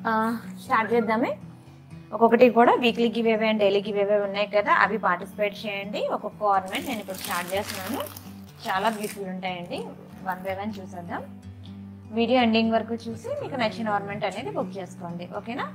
Start చేద్దామే ఒక్కొక్కటి కూడా weekly give away and daily give giveaway ఉన్నాయి కదా అవి పార్టిసిపేట్ చేయండి ఒక్కొక్క ఆర్నమెంట్ నేను ఇప్పుడు స్టార్ట్ చేస్తున్నాను చాలా బ్యూటిఫుల్ ఉంటాయండి వన్ బై వన్ చూసేద్దాం వీడియో ఎండింగ్ వరకు చూసి మీకు నచ్చిన ఆర్నమెంట్ అనేది బుక్ చేసుకోండి ఓకేనా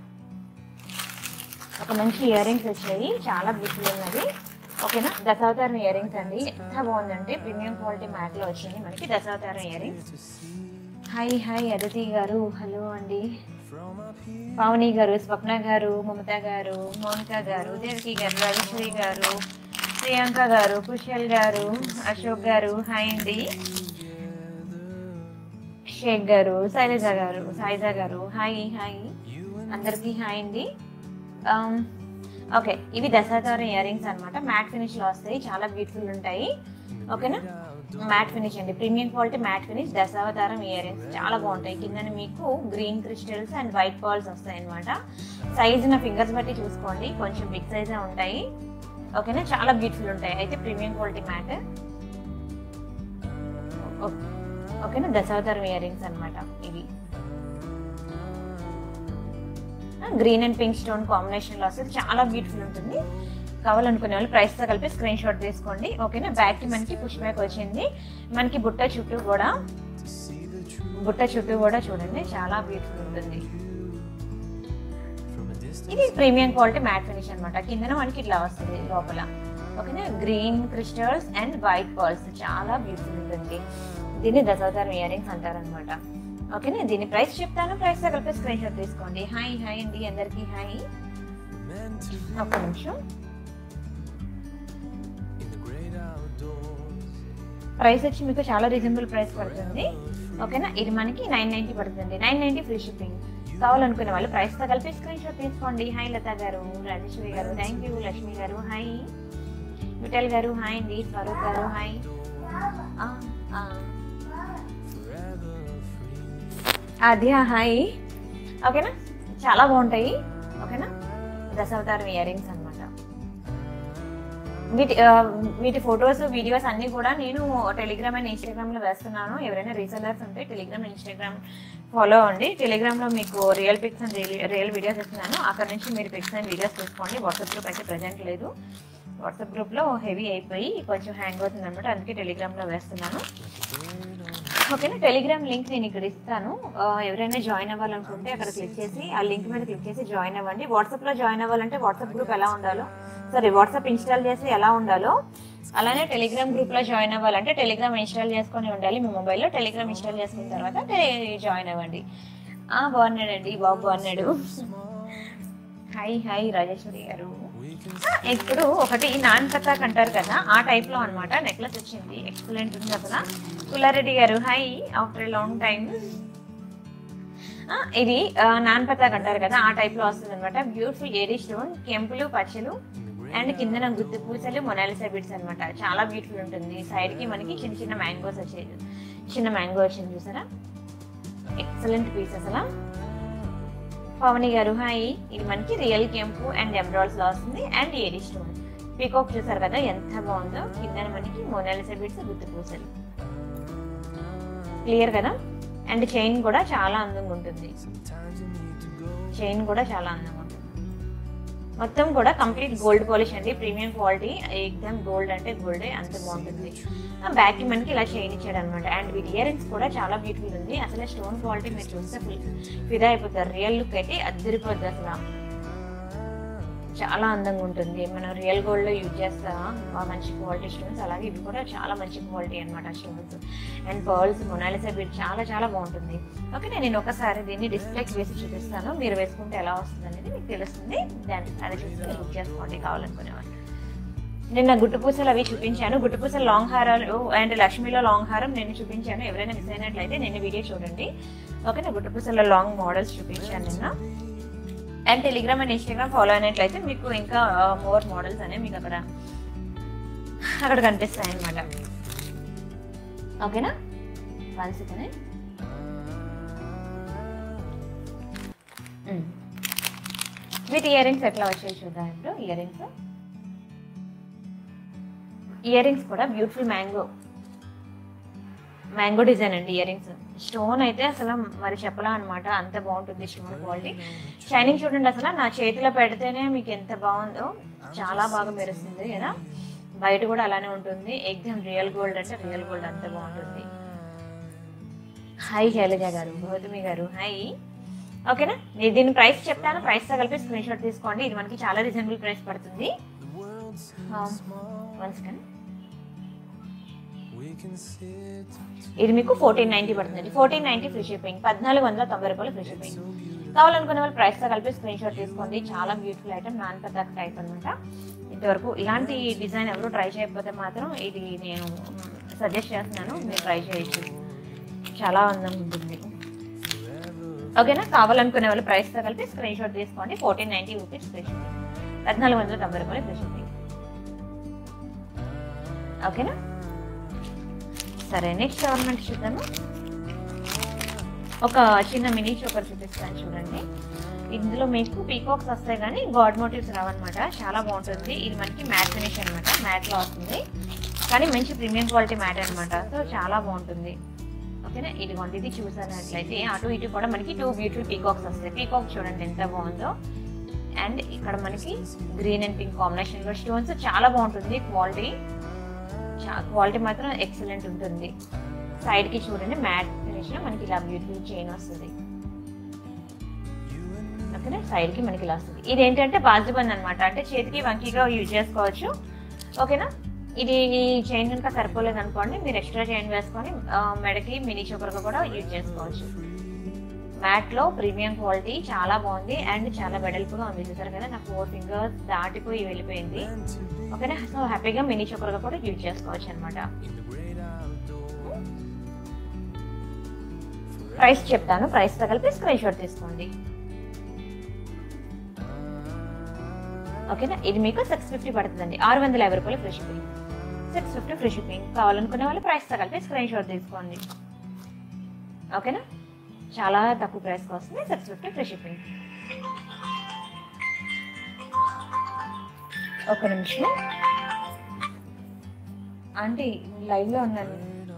ఒక మంచి ఇయర్ రింగ్స్ వచ్చాయి చాలా బ్యూటిఫుల్ ఉన్నది ఓకేనా దశావతారం ఇయర్ రింగ్స్ అండి ఎంత బాగుందంటే ప్రీమియం క్వాలిటీ మ్యాట్లో వచ్చింది మనకి Dashavataram earrings hi hi Aditi garu hello అండి పావని గారు స్వప్న గారు మమత గారు మౌనిక గారు దేవకి గారు రాజేశ్వరి గారు ప్రియాంక గారు కుశల్ గారు అశోక్ గారు హాయ్ అండి షేక్ గారు శైలజ గారు సాయిజ గారు హాయ్ హాయ్ అందరికీ హాయ్ అండి ఆమ్, ఓకే ఇవి దశావతారం ఇయర్ రింగ్స్ అనమాట మ్యాట్ ఫినిష్ లో వస్తాయి చాలా బ్యూటిఫుల్ ఉంటాయి ఓకేనా మ్యాట్ ఫినిష్ అండి premium quality matte finish Dashavataram earrings చాలా బాగుంటాయి కింద మీకు green crystals and white balls వస్తాయి అనమాట సైజ్ నా ఫింగర్స్ బట్టి చూసుకోండి కొంచెం బిగ్ సైజే ఉంటాయి ఓకేనా చాలా బ్యూటిఫుల్ ఉంటాయి అయితే ప్రీమియం క్వాలిటీ మ్యాట్ ఓకేనా దశావతారం ఇయర్ రింగ్స్ అనమాట ఇవి green and pink stone combination లో వస్తుంది చాలా బ్యూటిఫుల్ ఉంటుంది కావాలనుకునే వాళ్ళు ప్రైస్ తో కలిపి స్క్రీన్ షాట్ తీసుకోండి ఓకేనా బ్యాక్ కి మనకి పుష్ బ్యాక్ వచ్చింది మనకి బుట్ట చుట్టూ కూడా బుట్ట చుట్టూ కూడా చూడండి చాలా బ్యూటిఫుల్ ఉంటుంది ఇది ప్రీమియం క్వాలిటీ మ్యాట్ ఫినిష్ అన్నమాట కిందన మనకి ఇట్లా వస్తుంది లోపల ఓకేనా green crystals and white pearls చాలా బ్యూటిఫుల్ ఉంటుంది దీన్ని దశావతారం ఇయర్ రింగ్స్ అంటారనమాట ఓకేనా దీని ప్రైస్ చెప్తాను ప్రైస్ కలిపి స్క్రీన్ షాట్ తీసుకోండి హాయ్ హాయ్ అండి అందరికీ హాయ్ ఒక్క నిమిషం ప్రైస్ వచ్చి మీకు చాలా రీజనబుల్ ప్రైస్ పడుతుంది ఓకేనా ఇది మనకి నైన్ నైన్టీ పడుతుంది నైన్ నైన్టీ ఫ్రీ షిప్పింగ్ కావాలనుకునే వాళ్ళు ప్రైస్ తో కలిపి స్క్రీన్ షాట్ తీసుకోండి hi Latha garu Rajeshwari garu thank you Lakshmi గారు హాయ్ విఠల్ గారు హాయ్ అండి స్వరూప్ గారు హాయ్ ఆ, ఆ. ఆద్య హాయ్ ఓకేనా చాలా బాగుంటాయి ఓకేనా దశావతారం ఇయర్ రింగ్స్ అనమాట వీటి ఆ, వీటి ఫొటోస్ వీడియోస్ అన్ని కూడా నేను టెలిగ్రామ్ అండ్ ఇన్స్టాగ్రామ్ లో వేస్తున్నాను ఎవరైనా రీసెలర్స్ ఉంటే టెలిగ్రామ్ ఇన్స్టాగ్రామ్ ఫాలో అవ్వండి టెలిగ్రామ్ లో మీకు real pics and real videos ఇస్తున్నాను అక్కడ నుంచి మీరు పిక్స్ అండ్ వీడియోస్ తీసుకోండి వాట్సాప్ గ్రూప్ అయితే ప్రజెంట్ లేదు వాట్సాప్ గ్రూప్ లో హెవీ అయిపోయి కొంచెం హ్యాంగ్ అవుతుంది అనమాట అందుకే టెలిగ్రామ్ లో వేస్తున్నాను ఓకేనా టెలిగ్రామ్ లింక్ నేను ఇక్కడ ఇస్తాను ఆ, ఎవరైనా జాయిన్ అవ్వాలనుకుంటే అక్కడ క్లిక్ చేసి ఆ లింక్ మీద క్లిక్ చేసి జాయిన్ అవ్వండి వాట్సాప్ లో జాయిన్ అవ్వాలంటే వాట్సాప్ గ్రూప్ ఎలా ఉండాలో సారీ వాట్సాప్ ఇన్స్టాల్ చేసి ఎలా ఉండాలో అలానే టెలిగ్రామ్ గ్రూప్ లో జాయిన్ అవ్వాలంటే టెలిగ్రామ్ ఇన్స్టాల్ చేసుకొని ఉండాలి మీ మొబైల్లో టెలిగ్రామ్ ఇన్స్టాల్ చేసుకున్న తర్వాత టెలి- జాయిన్ అవ్వండి ఆ బాగున్నాడండి బాబు బాగున్నాడు హాయ్ హాయ్ రాజేశ్వరి గారు ఆ, ఇప్పుడు ఒకటి నాన్ పతాక్ అంటారు కదా ఆ టైప్ లో అన్నమాట నెక్లెస్ వచ్చింది ఎక్సలెంట్ ఉంది అసలు పుల్లారెడ్డి గారు హాయ్ ఆఫ్టర్ లాంగ్ టైం ఇది ఆ, నాన్ పతాక్ అంటారు కదా ఆ టైప్ లో వస్తుంది అనమాట బ్యూటిఫుల్ ఏడి స్టోన్ కెంపులు పచ్చలు అండ్ కిందన గుత్తి పూసలు మొనాలిసా బిట్స్ అనమాట చాలా బ్యూటిఫుల్ ఉంటుంది సైడ్ కి మనకి చిన్న చిన్న మ్యాంగోస్ వచ్చేది చిన్న మ్యాంగో వచ్చింది చూసారా ఎక్సలెంట్ పీస్ అసలు పవని గారు హాయ్ ఇది మనకి రియల్ కెంపు అండ్ ఎమరాల్స్ లో వస్తుంది అండ్ ఏడి స్టోన్ పీకాక్ చూసారు కదా ఎంత బాగుందో కింద మనకి మొనాలిసా బిట్స్ గుత్తి పూసలు క్లియర్ కదా అండ్ చైన్ కూడా చాలా అందంగా ఉంటుంది చైన్ కూడా చాలా అందంగా ఉంటుంది మొత్తం కూడా కంప్లీట్ గోల్డ్ పాలిష్ అండి ప్రీమియం క్వాలిటీ ఎగ్జామ్ గోల్డ్ అంటే గోల్డే అంత బాగుంటుంది ఆ బ్యాక్ కి మనకి ఇలా చైన్ ఇచ్చాడు అనమాట అండ్ వీటి ఇయర్ రింగ్స్ కూడా చాలా బ్యూటిఫుల్ ఉంది అసలు స్టోన్ క్వాలిటీ మీరు చూస్తే ఫుల్ ఫిదా అయిపోతారు రియల్ లుక్ అయితే అద్దరిపోద్ది అసలు చాలా అందంగా ఉంటుంది మనం రియల్ గోల్డ్ లో యూజ్ చేస్తా బాగా మంచి క్వాలిటీ స్టోన్స్ అలాగే ఇవి కూడా చాలా మంచి క్వాలిటీ అనమాట stones and pearls Mona Lisa bead చాలా చాలా బాగుంటుంది ఓకే నేను ఒకసారి దీన్ని డిస్ప్లేకి వేసి చూపిస్తాను మీరు వేసుకుంటే ఎలా వస్తుంది అనేది మీకు తెలుస్తుంది దాన్ని అది చూసి మీరు బుక్ చేసుకోండి కావాలనుకునేవాళ్ళు నిన్న గుట్టుపూసలు అవి చూపించాను గుట్టుపూసలు లాంగ్ హారాలు అండ్ లక్ష్మీలో లాంగ్ హారం నేను చూపించాను ఎవరైనా మిస్ అయినట్లయితే నేను వీడియో చూడండి ఓకేనా గుట్టుపూసల లాంగ్ మోడల్స్ చూపించాను నిన్న and Telegram and Instagram follow అయినట్లయితే మీకు ఇంకా మోర్ మోడల్స్ అనేవి మీకు అక్కడ అక్కడ కనిపిస్తాయి అనమాట ఓకేనా one second with year earrings ఎట్లా వచ్చాయి చూద్దాం ఇప్పుడు ఇయర్ రింగ్స్ ఇయర్ రింగ్స్ కూడా బ్యూటిఫుల్ మ్యాంగో మ్యాంగో డిజైన్ అండి ఇయర్ రింగ్స్ స్టోన్ అయితే అసలు మరి చెప్పలా అనమాట అంత బాగుంటుంది స్టోన్ క్వాలిటీ షైనింగ్ చూడండి అసలు నా చేతిలో పెడితేనే మీకు ఎంత బాగుందో చాలా బాగా మెరుస్తుంది కదా బయట కూడా అలానే ఉంటుంది ఎగ్జామ్ రియల్ గోల్డ్ అంటే రియల్ గోల్డ్ అంత బాగుంటుంది హాయ్ శైలజ గారు గౌతమి గారు హాయ్ ఓకేనా నేను దీని ప్రైస్ చెప్తాను ప్రైస్తో కలిపి స్క్రీన్ షాట్ తీసుకోండి ఇది మనకి చాలా రీజనబుల్ ప్రైస్ పడుతుంది వన్ సెకండ్ ఇది మీకు ఫోర్టీన్ నైన్టీ పడుతుంది ఫోర్టీన్ నైన్టీ ఫ్రీ షిప్పింగ్ పద్నాలుగు వందల తొంభై రూపాయలు ఫ్రీ షిప్పింగ్ కావాలనుకునే వాళ్ళు ప్రైస్తో కలిపి స్క్రీన్ షాట్ తీసుకోండి చాలా బ్యూటిఫుల్ ఐటమ్ నాన్ పదార్థ టైప్ అనమాట ఇంతవరకు ఇలాంటి డిజైన్ ఎవరు ట్రై చేయకపోతే మాత్రం ఇది నేను సజెస్ట్ చేస్తున్నాను మీరు ట్రై చేయొచ్చు చాలా అందంగా ఉంటుంది ఓకేనా కావాలనుకునే వాళ్ళు ప్రైస్తో కలిపి స్క్రీన్ షాట్ తీసుకోండి fourteen ninety rupees free shipping పద్నాలుగు వందల తొంభై రూపాయలు ఫ్రీ షిప్పింగ్ ఓకేనా సరే నెక్స్ట్ గవర్నమెంట్ చూద్దాము ఒక చిన్న మినీ చోకర్ చూపిస్తాను చూడండి ఇందులో మీకు పీకాక్స్ వస్తాయి కానీ గాడ్ మోటివ్స్ రావన్నమాట చాలా బాగుంటుంది ఇది మనకి మ్యాట్ ఫినిష్ అనమాట మ్యాట్లో వస్తుంది కానీ మంచి ప్రీమియం క్వాలిటీ మ్యాట్ అనమాట సో చాలా బాగుంటుంది ఓకేనా ఇదిగోండి ఇది చూసానట్లయితే అటు ఇటు కూడా మనకి టూ బ్యూటిఫుల్ పీకాక్స్ వస్తాయి పీకాక్ చూడండి ఎంత బాగుందో అండ్ ఇక్కడ మనకి గ్రీన్ అండ్ పింక్ కాంబినేషన్లో స్టోన్స్ చాలా బాగుంటుంది క్వాలిటీ క్వాలిటీ మాత్రం ఎక్సలెంట్ ఉంటుంది సైడ్ కి చూడండి మ్యాట్ ఫినిష్ లో మనకి ఇలా బ్యూటిఫుల్ చైన్ వస్తుంది ఓకేనా సైడ్ కి మనకి ఇలా వస్తుంది ఇది ఏంటంటే బాజుబంద్ అనమాట అంటే చేతికి వంకీగా యూజ్ చేసుకోవచ్చు ఓకేనా ఇది ఈ చైన్ కనుక సరిపోలేదు అనుకోండి మీరు ఎక్స్ట్రా చైన్ వేసుకొని ఆ, మెడకి మినీ చోకర్గా కూడా యూజ్ చేసుకోవచ్చు మ్యాట్ లో ప్రీమియం క్వాలిటీ చాలా బాగుంది అండ్ చాలా వెడల్పుగా ఉంది చూసారు కదా నా ఫోర్ ఫింగర్స్ దాటిపోయి వెళ్ళిపోయింది ఓకేనా సో హ్యాపీగా మినీ చోకర్గా కూడా యూజ్ చేసుకోవచ్చు అనమాట ప్రైస్ చెప్తాను ప్రైస్ తో కలిపి స్క్రీన్ షాట్ తీసుకోండి ఓకేనా ఇది మీకు సిక్స్ ఫిఫ్టీ పడుతుందండి ఆరు వందల యాభై రూపాయలు free shipping six fifty free shipping కావాలనుకునే వాళ్ళు ప్రైస్ తో కలిపి స్క్రీన్ షాట్ తీసుకోండి ఓకేనా చాలా తక్కువ ప్రైస్కి వస్తుంది సిక్స్ ఫిఫ్టీ ఫ్రీ షిప్పింగ్ ఒక నిమిషం ఆంటీ లైవ్లో ఉన్నాను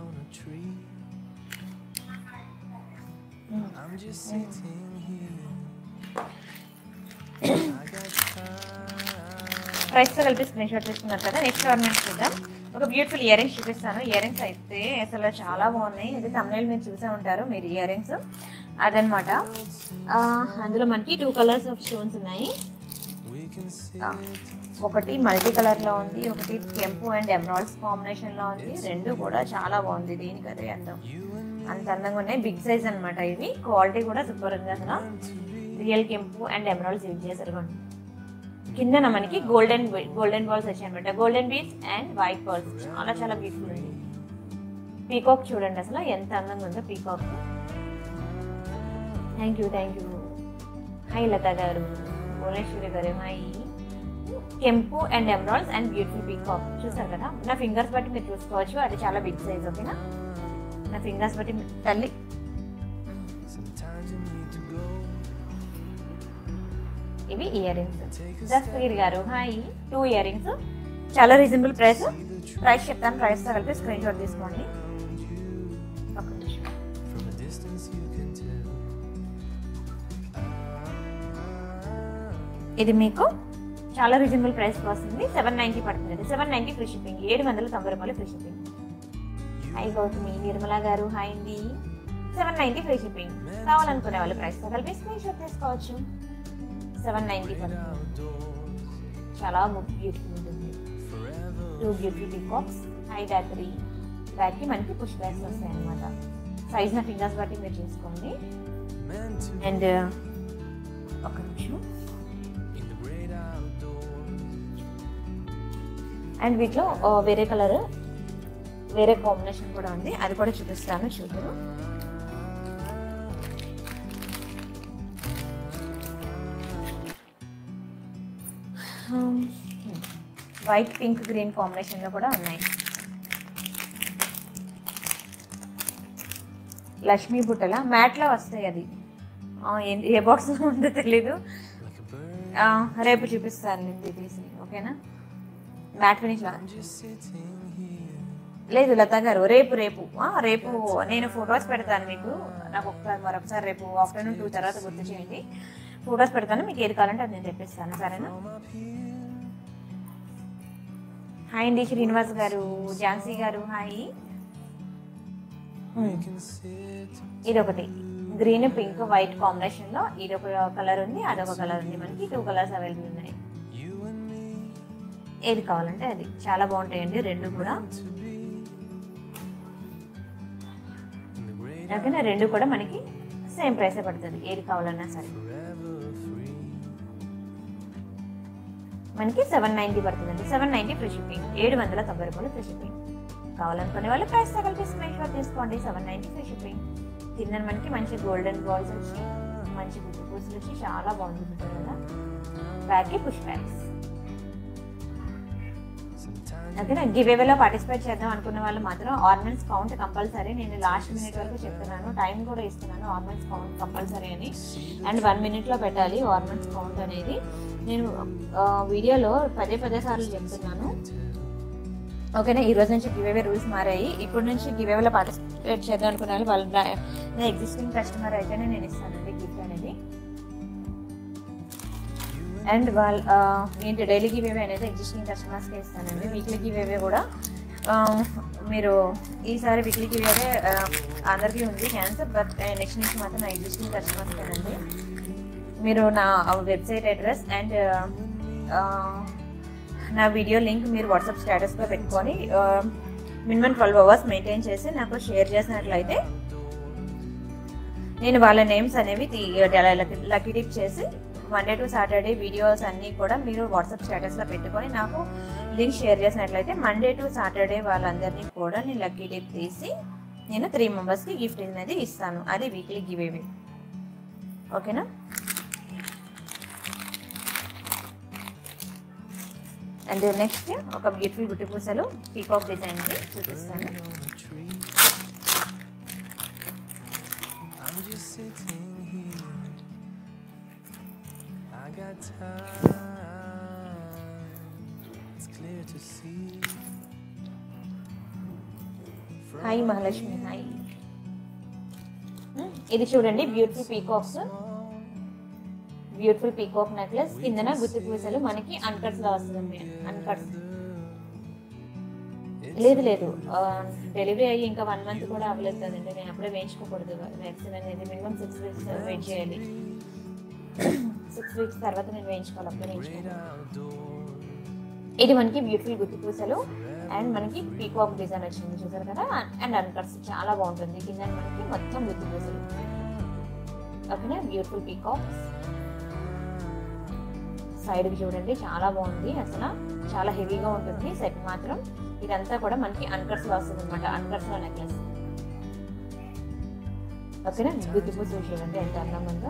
ప్రైస్తో కలిపి స్క్రీన్ షాట్ తీసుకున్నారు కదా నెక్స్ట్ గవర్నమెంట్ చూద్దాం ఒక బ్యూటిఫుల్ ఇయర్ రింగ్స్ చూపిస్తాను ఇయర్ రింగ్స్ అయితే అసలు చాలా బాగున్నాయి ఇది తమిళ మీరు చూసే ఉంటారు మీరు ఇయర్ రింగ్స్ అదనమాట ఆ, అందులో మనకి టూ కలర్స్ ఆఫ్ స్టోన్స్ ఉన్నాయి ఆ, ఒకటి మల్టీ కలర్ లో ఉంది ఒకటి కెంపు అండ్ ఎమరాల్డ్స్ కాంబినేషన్ లో ఉంది రెండు కూడా చాలా బాగుంది దీనికి అదే అందం అంత అందంగా ఉన్నాయి బిగ్ సైజ్ అన్నమాట ఇవి క్వాలిటీ కూడా సూపర్ ఉంది అసలు రియల్ కెంపు అండ్ ఎమరాల్డ్స్ యూజ్ చేశారు కొన్ని కిందన మనకి గోల్డెన్ గోల్డెన్ బాల్స్ వచ్చాయి అనమాట golden beads and white balls చాలా చాలా బ్యూటిఫుల్ ఉంది పీకాక్ చూడండి అసలు ఎంత అందంగా ఉందో peacock thank you thank you hi Latha garu Bhuvaneshwari garu hi కెంపు and emeralds and beautiful peacock చూసారు కదా నా ఫింగర్స్ బట్టి మీరు చూసుకోవచ్చు అది చాలా బిగ్ సైజ్ ఓకేనా నా ఫింగర్స్ బట్టి మీ- తల్లి ఇవి year earrings Jasvir garu hi two earrings చాలా రీజనబుల్ ప్రైస్ ప్రైస్ చెప్తాను ప్రైస్ తో కలిపి స్క్రీన్ షాట్ తీసుకోండి ఒక్క నిమిషం. ఇది మీకు చాలా రీజనబుల్ ప్రైస్ వస్తుంది సెవెన్ నైన్టీ పడుతుంది సెవెన్ నైన్టీ ఫ్రీ షిప్పింగ్ ఏడు వందల తొంభై రూపాయలు free shipping hi Gautami Nirmala garu hi అండి సెవెన్ నైన్టీ ఫ్రీ షిప్పింగ్ కావాలనుకునే వాళ్ళు ప్రైస్ తో కలిపి స్క్రీన్ షాట్ తీసుకోవచ్చు సెవెన్ నైన్టీ పడుతుంది చాలా బ్యూటిఫుల్ ఉంటుంది టూ బ్యూటిఫుల్ పీకాక్స్ హై డాటరీ బ్యాక్కి మనకి పుష్ బ్యాగ్స్ వస్తాయి అనమాట సైజ్ నా ఫింగర్స్ బట్టి మీరు చూసుకోండి అండ్ ఒక నిమిషం అండ్ వీటిలో ఆ, వేరే కలర్ వేరే కాంబినేషన్ కూడా ఉంది అది కూడా చూపిస్తాను చూద్దరు వైట్ పింక్ గ్రీన్ కాంబినేషన్లో కూడా ఉన్నాయి లక్ష్మీ బుట్టల మ్యాట్లో వస్తాయి అది ఆ, ఏ- ఏ బాక్స్లో ఉందో తెలీదు ఆ, రేపు చూపిస్తాను నేను తీసి ఓకేనా మ్యాట్ ఫినిష్ లేదు లత గారు రేపు రేపు ఆ, రేపు నేను ఫొటోస్ పెడతాను మీకు నాకు ఒకసారి మరొకసారి రేపు ఆఫ్టర్నూన్ టూ తర్వాత గుర్తు చేయండి ఫొటోస్ పెడతాను మీకు ఏది కావాలంటే అది నేను తెప్పిస్తాను సరేనా హాయ్ అండి శ్రీనివాస్ గారు ఝాన్సీ గారు హాయ్ ఉమ్. ఇది ఒకటి గ్రీన్ పింక్ వైట్ కాంబినేషన్ లో ఇది ఒక కలర్ ఉంది అదొక కలర్ ఉంది మనకి టూ కలర్స్ అవైలబుల్ ఉన్నాయి ఏది కావాలంటే అది చాలా బాగుంటాయండి రెండు కూడా ఓకేనా రెండు కూడా మనకి సేమ్ ప్రైస్ పడుతుంది ఏది కావాలన్నా సరే మనకి సెవెన్ నైంటీ పడుతుందండి సెవెన్ నైంటీ ఫ్రీ షిప్పింగ్ ఏడు వందల తొంభై రూపాయలు ఫ్రీ షిప్పింగ్ కావాలనుకునే వాళ్ళు ప్రైస్ తగిలిపి స్క్రీన్ షాట్ తీసుకోండి సెవెన్ నైంటీ ఫ్రీ షిప్పింగ్ కింద మనకి మంచి గోల్డెన్ బాల్స్ వచ్చి మంచి గుడ్డు పూసలు వచ్చి చాలా బాగుంది చూసారు కదా బ్యాగ్కి పుష్ బ్యాగ్స్ ఓకేనా గివ్ లో పార్టిసిపేట్ చేద్దాం అనుకున్న వాళ్ళు మాత్రం ఆర్నమెంట్స్ కౌంట్ కంపల్సరీ నేను లాస్ట్ మినిట్ వరకు చెప్తున్నాను టైం కూడా ఇస్తున్నాను ఆర్నమెంట్స్ కౌంట్ కంపల్సరీ అని అండ్ వన్ మినిట్లో పెట్టాలి ఆర్నమెంట్స్ కౌంట్ అనేది నేను ఆ, వీడియోలో పదే పదే సార్లు చెప్తున్నాను ఓకేనా ఈ రోజు నుంచి గివ్ అవే రూల్స్ మారాయి ఇప్పుడు నుంచి గివ్ అవేలో పార్టిసిపేట్ చేద్దాం అనుకున్న వాళ్ళు వాళ్ళ నా ఎగ్జిస్టింగ్ కస్టమర్ అయితేనే నేను ఇస్తానండి గిఫ్ట్ అనేది అండ్ వాళ్ళ ఆ, ఏంటి డైలీ గివ్ అవే అనేది ఎగ్జిస్టింగ్ కస్టమర్స్కి ఇస్తానండి వీక్లీ గివ్ అవే కూడా ఆ, మీరు ఈసారి వీక్లీ గివ్ అవే అందరికీ ఉంది క్యాన్సర్ బట్ నెక్స్ట్ నుంచి మాత్రం నా ఎగ్జిస్టింగ్ కస్టమర్స్కేనండి మీరు నా వెబ్సైట్ అడ్రస్ అండ్ నా వీడియో లింక్ మీరు వాట్సాప్ స్టేటస్లో పెట్టుకొని మినిమం ట్వెల్వ్ అవర్స్ మెయింటైన్ చేసి నాకు షేర్ చేసినట్లయితే నేను వాళ్ళ నేమ్స్ అనేవి లక్కీ టిప్ చేసి మండే టు సాటర్డే వీడియోస్ అన్నీ కూడా మీరు వాట్సాప్ స్టేటస్లో పెట్టుకొని నాకు లింక్ షేర్ చేసినట్లయితే మండే టు సాటర్డే వాళ్ళందరినీ కూడా నేను లక్కీ టిప్ తీసి నేను త్రీ మెంబర్స్కి గిఫ్ట్ అనేది ఇస్తాను అది వీక్లీ గివ్ అవే ఓకేనా అండ్ నెక్స్ట్ ఒక బ్యూటిఫుల్ గుట్టి పూసలు పీకాక్ డిజైన్ చూపిస్తాను I'm just sitting here. I got time. It's clear to see. Hi Mahalakshmi hi ఇది చూడండి beautiful peacocks beautiful peacock necklace కిందన గుత్తి పూసలు మనకి అన్కట్స్ లో వస్తుంది అన్కట్స్ లేదు లేదు డెలివరీ అయ్యి ఇంకా వన్ మంత్ కూడా అవ్వలేదు కదండి నేను అప్పుడే వేయించుకోకూడదు వ్యాక్సిన్ అనేది మినిమం సిక్స్ వీక్స్ వెయిట్ చేయాలి సిక్స్ వీక్స్ తర్వాత నేను వేయించుకోవాలి అప్పుడే వేయించుకోవాలి ఇది మనకి బ్యూటిఫుల్ గుత్తి పూసలు అండ్ మనకి పీకాక్ డిజైన్ వచ్చింది చూసారు కదా అండ్ అన్కట్స్ చాలా బాగుంటుంది కింద మనకి మొత్తం గుత్తి పూసలు ఓకేనా బ్యూటిఫుల్ పీకాక్స్ సైడ్కి చూడండి చాలా బాగుంది అసలు చాలా హెవీగా ఉంటుంది సెట్ మాత్రం ఇదంతా కూడా మనకి అన్కట్స్ లో వస్తుంది అనమాట అన్కట్స్ లో నెక్లెస్ ఓకేనా గుత్తి పూసలు చూడండి ఎంత అందంగా ఉందో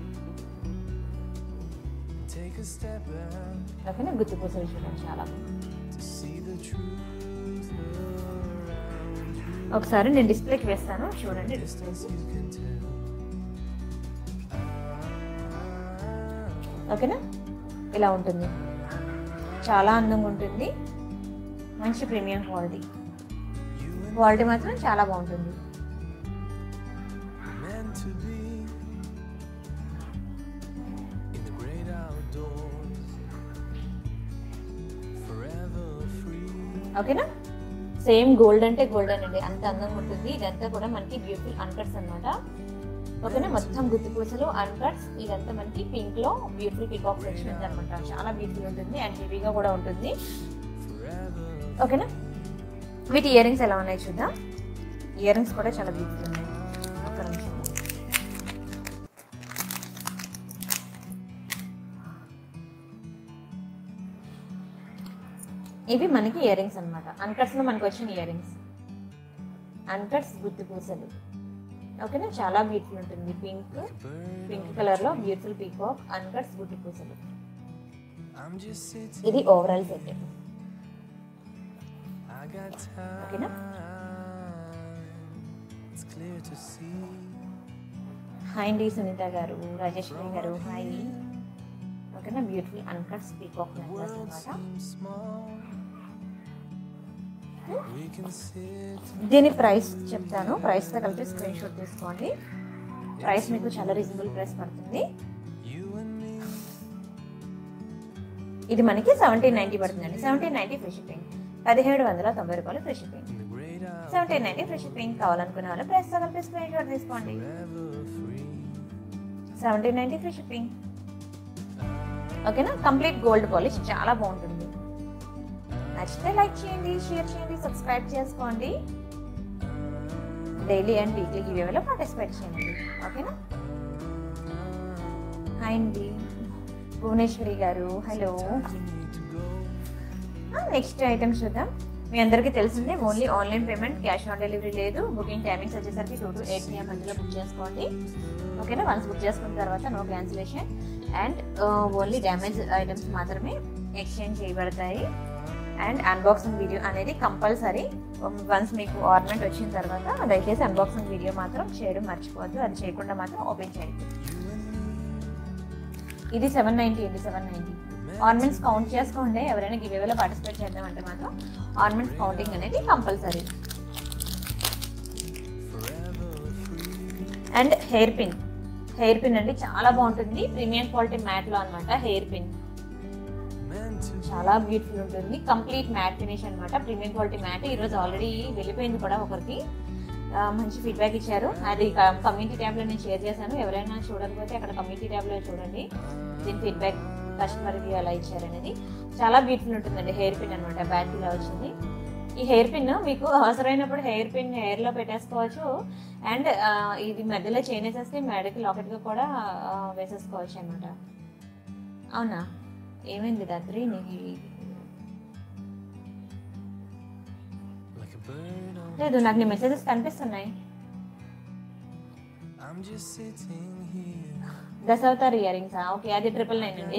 Take a step back ఓకేనా గుత్తి పూసలు చూడండి చాలా బాగుంది to see the truth around you. ఒకసారి నేను డిస్ప్లేకి వేస్తాను చూడండి డిస్ప్లేకి You can tell. ఓకేనా ఇలా ఉంటుంది చాలా అందంగా ఉంటుంది మంచి ప్రీమియం క్వాలిటీ క్వాలిటీ మాత్రం చాలా బాగుంటుంది Meant to be in the great outdoors. Forever free. ఓకేనా సేమ్ గోల్డ్ అంటే గోల్డెన్ అండి అంత అందంగా ఉంటుంది ఇదంతా కూడా మనకి బ్యూటిఫుల్ అన్కట్స్ అన్నమాట ఓకేనా మొత్తం గుత్తి పూసలు అన్కట్స్ ఇదంతా మనకి పింక్ లో బ్యూటిఫుల్ పికాక్ వచ్చింది అనమాట చాలా బ్యూటిఫుల్ ఉంటుంది అండ్ హెవీగా కూడా ఉంటుంది Forever ఓకేనా వీటి ఇయర్ రింగ్స్ ఎలా ఉన్నాయి చూద్దాం ఇయర్ రింగ్స్ కూడా చాలా బ్యూటిఫుల్ ఉన్నాయి ఒక్క నిమిషం ఇవి మనకి ఇయర్ రింగ్స్ అనమాట అన్కట్స్ లో మనకి వచ్చిన ఇయర్ రింగ్స్ అన్కట్స్ గుత్తి పూసలు ఓకేనా చాలా బ్యూటిఫుల్ ఉంటుంది పింక్ పింక్ కలర్ లో బ్యూటిఫుల్ పీకాక్ అన్కట్స్ గుత్తి పూసలు I'm just sitting. ఇది ఓవరాల్ సెట్ I got ఓకేనా time. It's clear to see. Hi అండి సునీత గారు రాజేశ్వరి గారు హాయ్ ఓకేనా beautiful uncuts peacock necklace World అనమాట seems small. We can sit దీని ప్రైస్ చెప్తాను ప్రైస్తో కలిపి స్క్రీన్ షాట్ తీసుకోండి ప్రైస్ మీకు చాలా రీజనబుల్ ప్రైస్ పడుతుంది you and me. ఇది మనకి సెవెంటీన్ నైన్టీ పడుతుందండి సెవెంటీన్ నైన్టీ ఫ్రీ షిప్పింగ్ పదిహేడు వందల తొంభై రూపాయలు free shipping in the great hour seventeen ninety free shipping కావాలనుకునే వాళ్ళు ప్రైస్తో కలిపి స్క్రీన్ షాట్ తీసుకోండి ever free. Seventeen ninety free shipping ఓకేనా కంప్లీట్ గోల్డ్ పాలిష్ చాలా బాగుంటుంది నచ్చితే లైక్ చేయండి షేర్ చేయండి సబ్స్క్రైబ్ చేసుకోండి డైలీ అండ్ వీక్లీ గివేలో పార్టిసిపేట్ చేయండి ఓకేనా హాయ్ అండి భువనేశ్వరి గారు హలో నెక్స్ట్ ఐటమ్ చూద్దాం మీ అందరికీ తెలిసిందే only online payment cash on delivery లేదు బుకింగ్ టైమింగ్స్ వచ్చేసరికి టూ టు ఎయిట్ పిఎం మధ్యలో బుక్ చేసుకోండి ఓకేనా వన్స్ బుక్ చేసుకున్న తర్వాత no cancellation and only damage items మాత్రమే ఎక్స్చేంజ్ చేయబడతాయి అండ్ అన్బాక్సింగ్ వీడియో అనేది కంపల్సరీ వన్స్ మీకు ఆర్నమెంట్ వచ్చిన తర్వాత దయచేసి అన్బాక్సింగ్ వీడియో మాత్రం చేయడం మర్చిపోవద్దు అది చేయకుండా మాత్రం ఓపెన్ చేయండి ఇది సెవెన్ నైంటీ అండి సెవెన్ నైంటీ ఆర్నమెంట్స్ కౌంట్ చేసుకోండి ఎవరైనా గివేవేలో పార్టిసిపేట్ చేద్దామంటే మాత్రం ఆర్నమెంట్స్ కౌంటింగ్ అనేది compulsory and hairpin hairpin అండి చాలా బాగుంటుంది ప్రీమియం క్వాలిటీ మ్యాట్ లో అనమాట హెయిర్ పిన్ Meant to చాలా బ్యూటిఫుల్ ఉంటుంది కంప్లీట్ మ్యాట్ ఫినిష్ అనమాట ప్రీమియం క్వాలిటీ మ్యాట్ ఈ రోజు ఆల్రెడీ వెళ్ళిపోయింది కూడా ఒకరికి ఆ, మంచి ఫీడ్బ్యాక్ ఇచ్చారు అది కమ్యూనిటీ ట్యాబ్ లో నేను షేర్ చేశాను ఎవరైనా చూడకపోతే అక్కడ కమ్యూనిటీ ట్యాబ్ లో చూడండి దీని ఫీడ్బ్యాక్ కస్టమర్ కి ఎలా ఇచ్చారనేది చాలా బ్యూటిఫుల్ ఉంటుందండి హెయిర్ పిన్ అనమాట బ్యాక్ ఇలా వచ్చింది ఈ హెయిర్ పిన్ మీకు అవసరమైనప్పుడు హెయిర్ పిన్ హెయిర్ లో పెట్టేసుకోవచ్చు అండ్ ఇది మధ్యలో చైన్ వేసేస్తే మెడకి లాకెట్ గా కూడా ఆ, వేసేసుకోవచ్చు అనమాట అవునా ఏమైంది రాత్రి నీకు ఈ- like a bird on. లేదు నాకు నీ మెసేజెస్ కనిపిస్తున్నాయి I'm just sitting here. Dashavatar earrings okay అది ట్రిపుల్ నైన్ అండి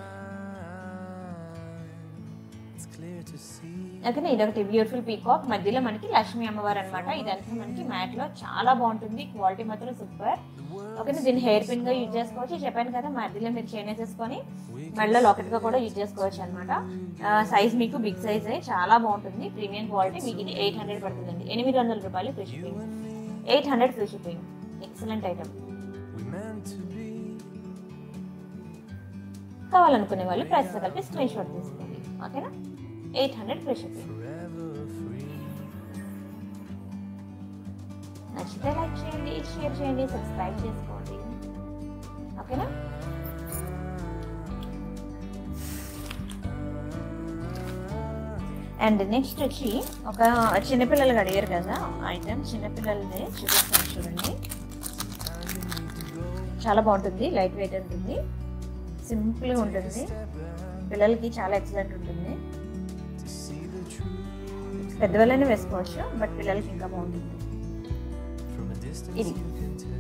It's clear to see. Okay ఇది ఒకటి బ్యూటిఫుల్ పీకాక్ మధ్యలో మనకి లక్ష్మీ అమ్మవారు అనమాట ఇదంతా మనకి మ్యాట్ లో చాలా బాగుంటుంది క్వాలిటీ మాత్రం సూపర్ ఓకే దీన్ని హెయిర్ పిన్ గా యూజ్ చేసుకోవచ్చు చెప్పాను కదా మధ్యలో మీరు చైన్ వేసేసుకొని మెడలో లాకెట్ గా కూడా యూజ్ చేసుకోవచ్చు అనమాట సైజ్ మీకు బిగ్ సైజ్ చాలా బాగుంటుంది ప్రీమియం క్వాలిటీ మీకు ఇది ఎయిట్ హండ్రెడ్ పడుతుందండి ఎనిమిది వందల రూపాయలు free shipping eight hundred free shipping excellent item We meant to be. కావాలనుకునే వాళ్ళు ప్రైస్ కలిపి స్క్రీన్ షాట్ తీసుకోండి ఓకేనా eight hundred free shipping Forever free. నచ్చితే లైక్ చేయండి షేర్ చేయండి సబ్స్క్రైబ్ చేసుకోండి ఓకేనా అండ్ నెక్స్ట్ వచ్చి ఒక చిన్నపిల్లలు అడిగారు కదా ఐటమ్ చిన్నపిల్లలది చూపిస్తాను చూడండి చాలా బాగుంటుంది లైట్ వెయిట్ ఉంటుంది సింపుల్గా ఉంటుంది పిల్లలకి చాలా ఎక్సలెంట్ ఉంటుంది To see the truth పెద్దవాళ్ళని వేసుకోవచ్చు బట్ పిల్లలకి ఇంకా బాగుంటుంది from a distance. ఇది You can tell.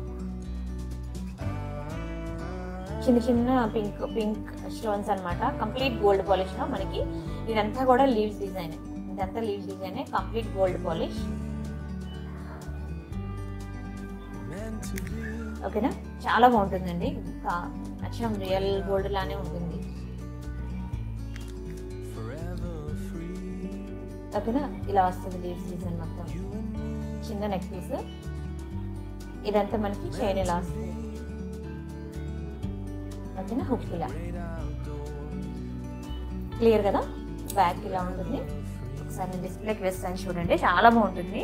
చిన్న చిన్న పింక్ పింక్ స్టోన్స్ అన్నమాట కంప్లీట్ గోల్డ్ పాలిష్ లో మనకి ఇదంతా కూడా లీవ్స్ డిజైన్ ఇదంతా leaves design complete gold polish Meant to be. ఓకేనా చాలా బాగుంటుందండి కా- అచ్చం రియల్ గోల్డ్ లానే ఉంటుంది Forever free. ఓకేనా ఇలా వస్తుంది లీవ్స్ డిజైన్ మొత్తం You and me. చిన్న నెక్ పీస్ ఇదంతా మనకి చైన్ ఇలా వస్తుంది ఓకేనా హుక్ ఇలా Great outdoors. క్లియర్ కదా బ్యాక్ ఇలా ఉంటుంది ఒకసారి నేను డిస్ప్లేకి వేస్తాను చూడండి చాలా బాగుంటుంది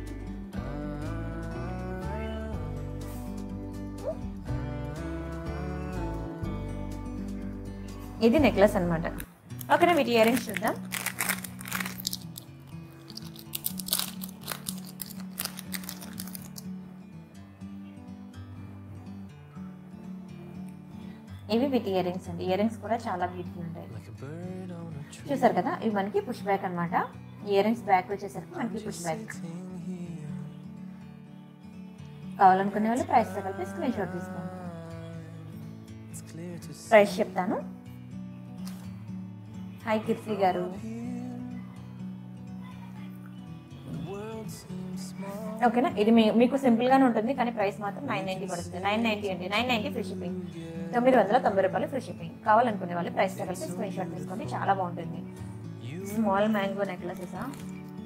ఇది నెక్లెస్ అన్నమాట ఓకేనా వీటి ఇయర్ రింగ్స్ చూద్దాం ఇవి విత్ ఇయర్ రింగ్స్ అండి ఇయర్ రింగ్స్ కూడా చాలా బ్యూటిఫుల్ ఉంటాయి Like a bird on a tree. చూసారు కదా ఇవి మనకి పుష్ బ్యాక్ అన్నమాట ఇయర్ రింగ్స్ బ్యాక్ వచ్చేసరికి మనకి push Just back sitting here. కావాలనుకునే వాళ్ళు ప్రైస్ కలిపి స్క్రీన్ షాట్ తీసుకోండి It's clear to see. Price చెప్తాను hi Keerthi garu The world seems small. ఓకేనా ఇది మీ- మీకు సింపుల్ గానే ఉంటుంది కానీ ప్రైస్ మాత్రం నైన్ నైన్టీ పడుతుంది నైన్ నైన్టీ అండి నైన్ నైన్టీ ఫ్రీ షిప్పింగ్ తొమ్మిది వందల తొంభై రూపాయలు ఫ్రీ షిప్పింగ్ కావాలనుకునే వాళ్ళు ప్రైస్ కలిపి స్క్రీన్ షాట్ తీసుకోండి చాలా బాగుంటుంది స్మాల్ మ్యాంగో నెక్లెసెస్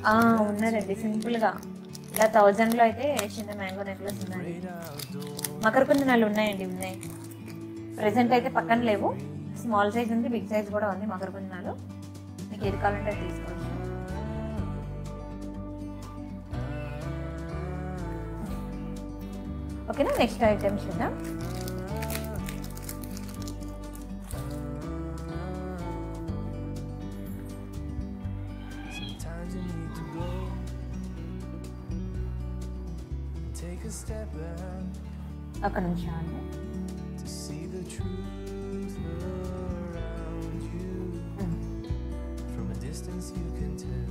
ఆ, ఉన్నదండి సింపుల్గా ఇలా థౌజండ్లో అయితే చిన్న మ్యాంగో నెక్లెస్ ఉన్నాయి మకర కుందనాలు ఉన్నాయండి ఉన్నాయి ప్రెసెంట్ అయితే పక్కన లేవు స్మాల్ సైజ్ ఉంది బిగ్ సైజ్ కూడా ఉంది మకర కుందనాలు మీకు ఏది కావాలంటే అది తీసుకోవచ్చు ఓకేనా నెక్స్ట్ ఐటమ్ చూద్దాం Sometimes you need to go. Take a step back ఒక నిమిషం అండి to see the truth around you. From a distance, you can tell.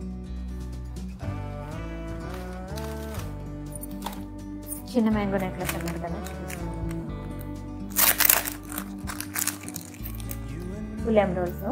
చిన్న మ్యాంగో నెక్లెస్ అన్నారు కదా ఫుల్ ఎంబ్రోల్స్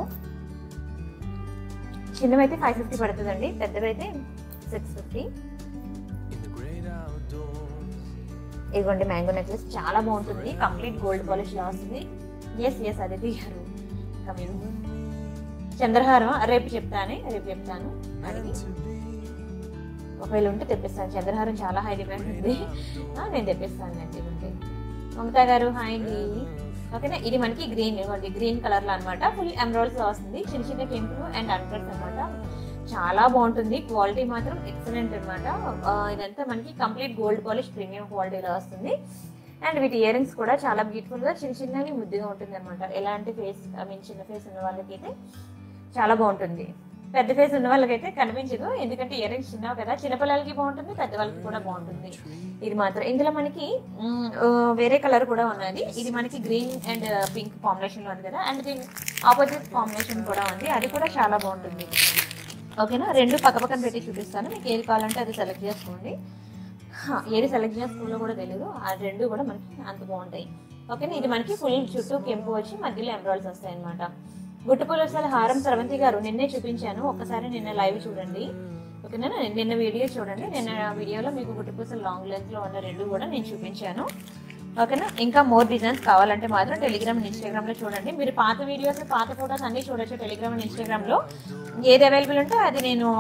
చిన్నవైతే ఫైవ్ ఫిఫ్టీ పడుతుందండి పెద్దవైతే six fifty In the great outdoors, ఇదిగోండి మ్యాంగో నెక్లెస్ చాలా బాగుంటుంది కంప్లీట్ గోల్డ్ పాలిష్ లా వస్తుంది ఎస్ ఎస్ అది తీయరు Coming. చంద్రహారం రేపు చెప్తాను రేపు చెప్తాను అడిగి to be ఒకవేళ ఉంటే తెప్పిస్తాను చంద్రహారం చాలా హై డిమాండ్ ఉంది ఆ, నేను తెప్పిస్తాను అండి ఉంటే మమతా గారు హాయ్ అండి ఓకేనా ఇది మనకి గ్రీన్ ఇవ్వండి గ్రీన్ కలర్ లో అనమాట ఫుల్ ఎమరాల్స్ లో వస్తుంది చిన్న చిన్న కెంపులు అండ్ అన్కట్స్ అనమాట చాలా బాగుంటుంది క్వాలిటీ మాత్రం ఎక్సలెంట్ అనమాట ఇదంతా మనకి కంప్లీట్ గోల్డ్ పాలిష్ ప్రీమియం క్వాలిటీలో వస్తుంది అండ్ వీటి ఇయర్ రింగ్స్ కూడా చాలా బ్యూటిఫుల్ గా చిన్న చిన్నవి ముద్దుగా ఉంటుంది అనమాట ఎలాంటి ఫేస్ ఐ మీన్ చిన్న ఫేస్ ఉన్న వాళ్ళకైతే చాలా బాగుంటుంది పెద్ద ఫేస్ ఉన్న వాళ్ళకైతే కనిపించదు ఎందుకంటే ఇయర్ రింగ్స్ చిన్నవి కదా చిన్నపిల్లలకి బాగుంటుంది పెద్దవాళ్ళకి కూడా బాగుంటుంది ఇది మాత్రం ఇందులో మనకి మ్, ఆ, వేరే కలర్ కూడా ఉన్నది ఇది మనకి గ్రీన్ అండ్ పింక్ కాంబినేషన్ లో ఉంది కదా అండ్ దీని ఆపోజిట్ కాంబినేషన్ కూడా ఉంది అది కూడా చాలా బాగుంటుంది ఓకేనా రెండు పక్క పక్కన పెట్టి చూపిస్తాను మీకు ఏది కావాలంటే అది సెలెక్ట్ చేసుకోండి హా, ఏది సెలెక్ట్ చేసుకోవాలో కూడా తెలియదు ఆ రెండు కూడా మనకి అంత బాగుంటాయి ఓకేనా ఇది మనకి ఫుల్ చుట్టూ కెంపు వచ్చి మధ్యలో ఎంబ్రాయిడ్స్ వస్తాయి అనమాట గుట్టు పులసల హారం స్రవంతి గారు నిన్నే చూపించాను ఒక్కసారి నిన్న లైవ్ చూడండి ఓకేనా నిన్న వీడియో చూడండి నిన్న వీడియోలో మీకు గుట్టు పూసలు లాంగ్ లెంత్ లో ఉన్న రెండు కూడా నేను చూపించాను ఓకేనా ఇంకా మోర్ డిజైన్స్ కావాలంటే మాత్రం టెలిగ్రామ్ ఇన్స్టాగ్రామ్ లో చూడండి మీరు పాత వీడియోస్ పాత ఫోటోస్ అన్ని చూడొచ్చు టెలిగ్రామ్ అండ్ ఇన్స్టాగ్రామ్ లో ఏది అవైలబుల్ ఉంటే అది నేను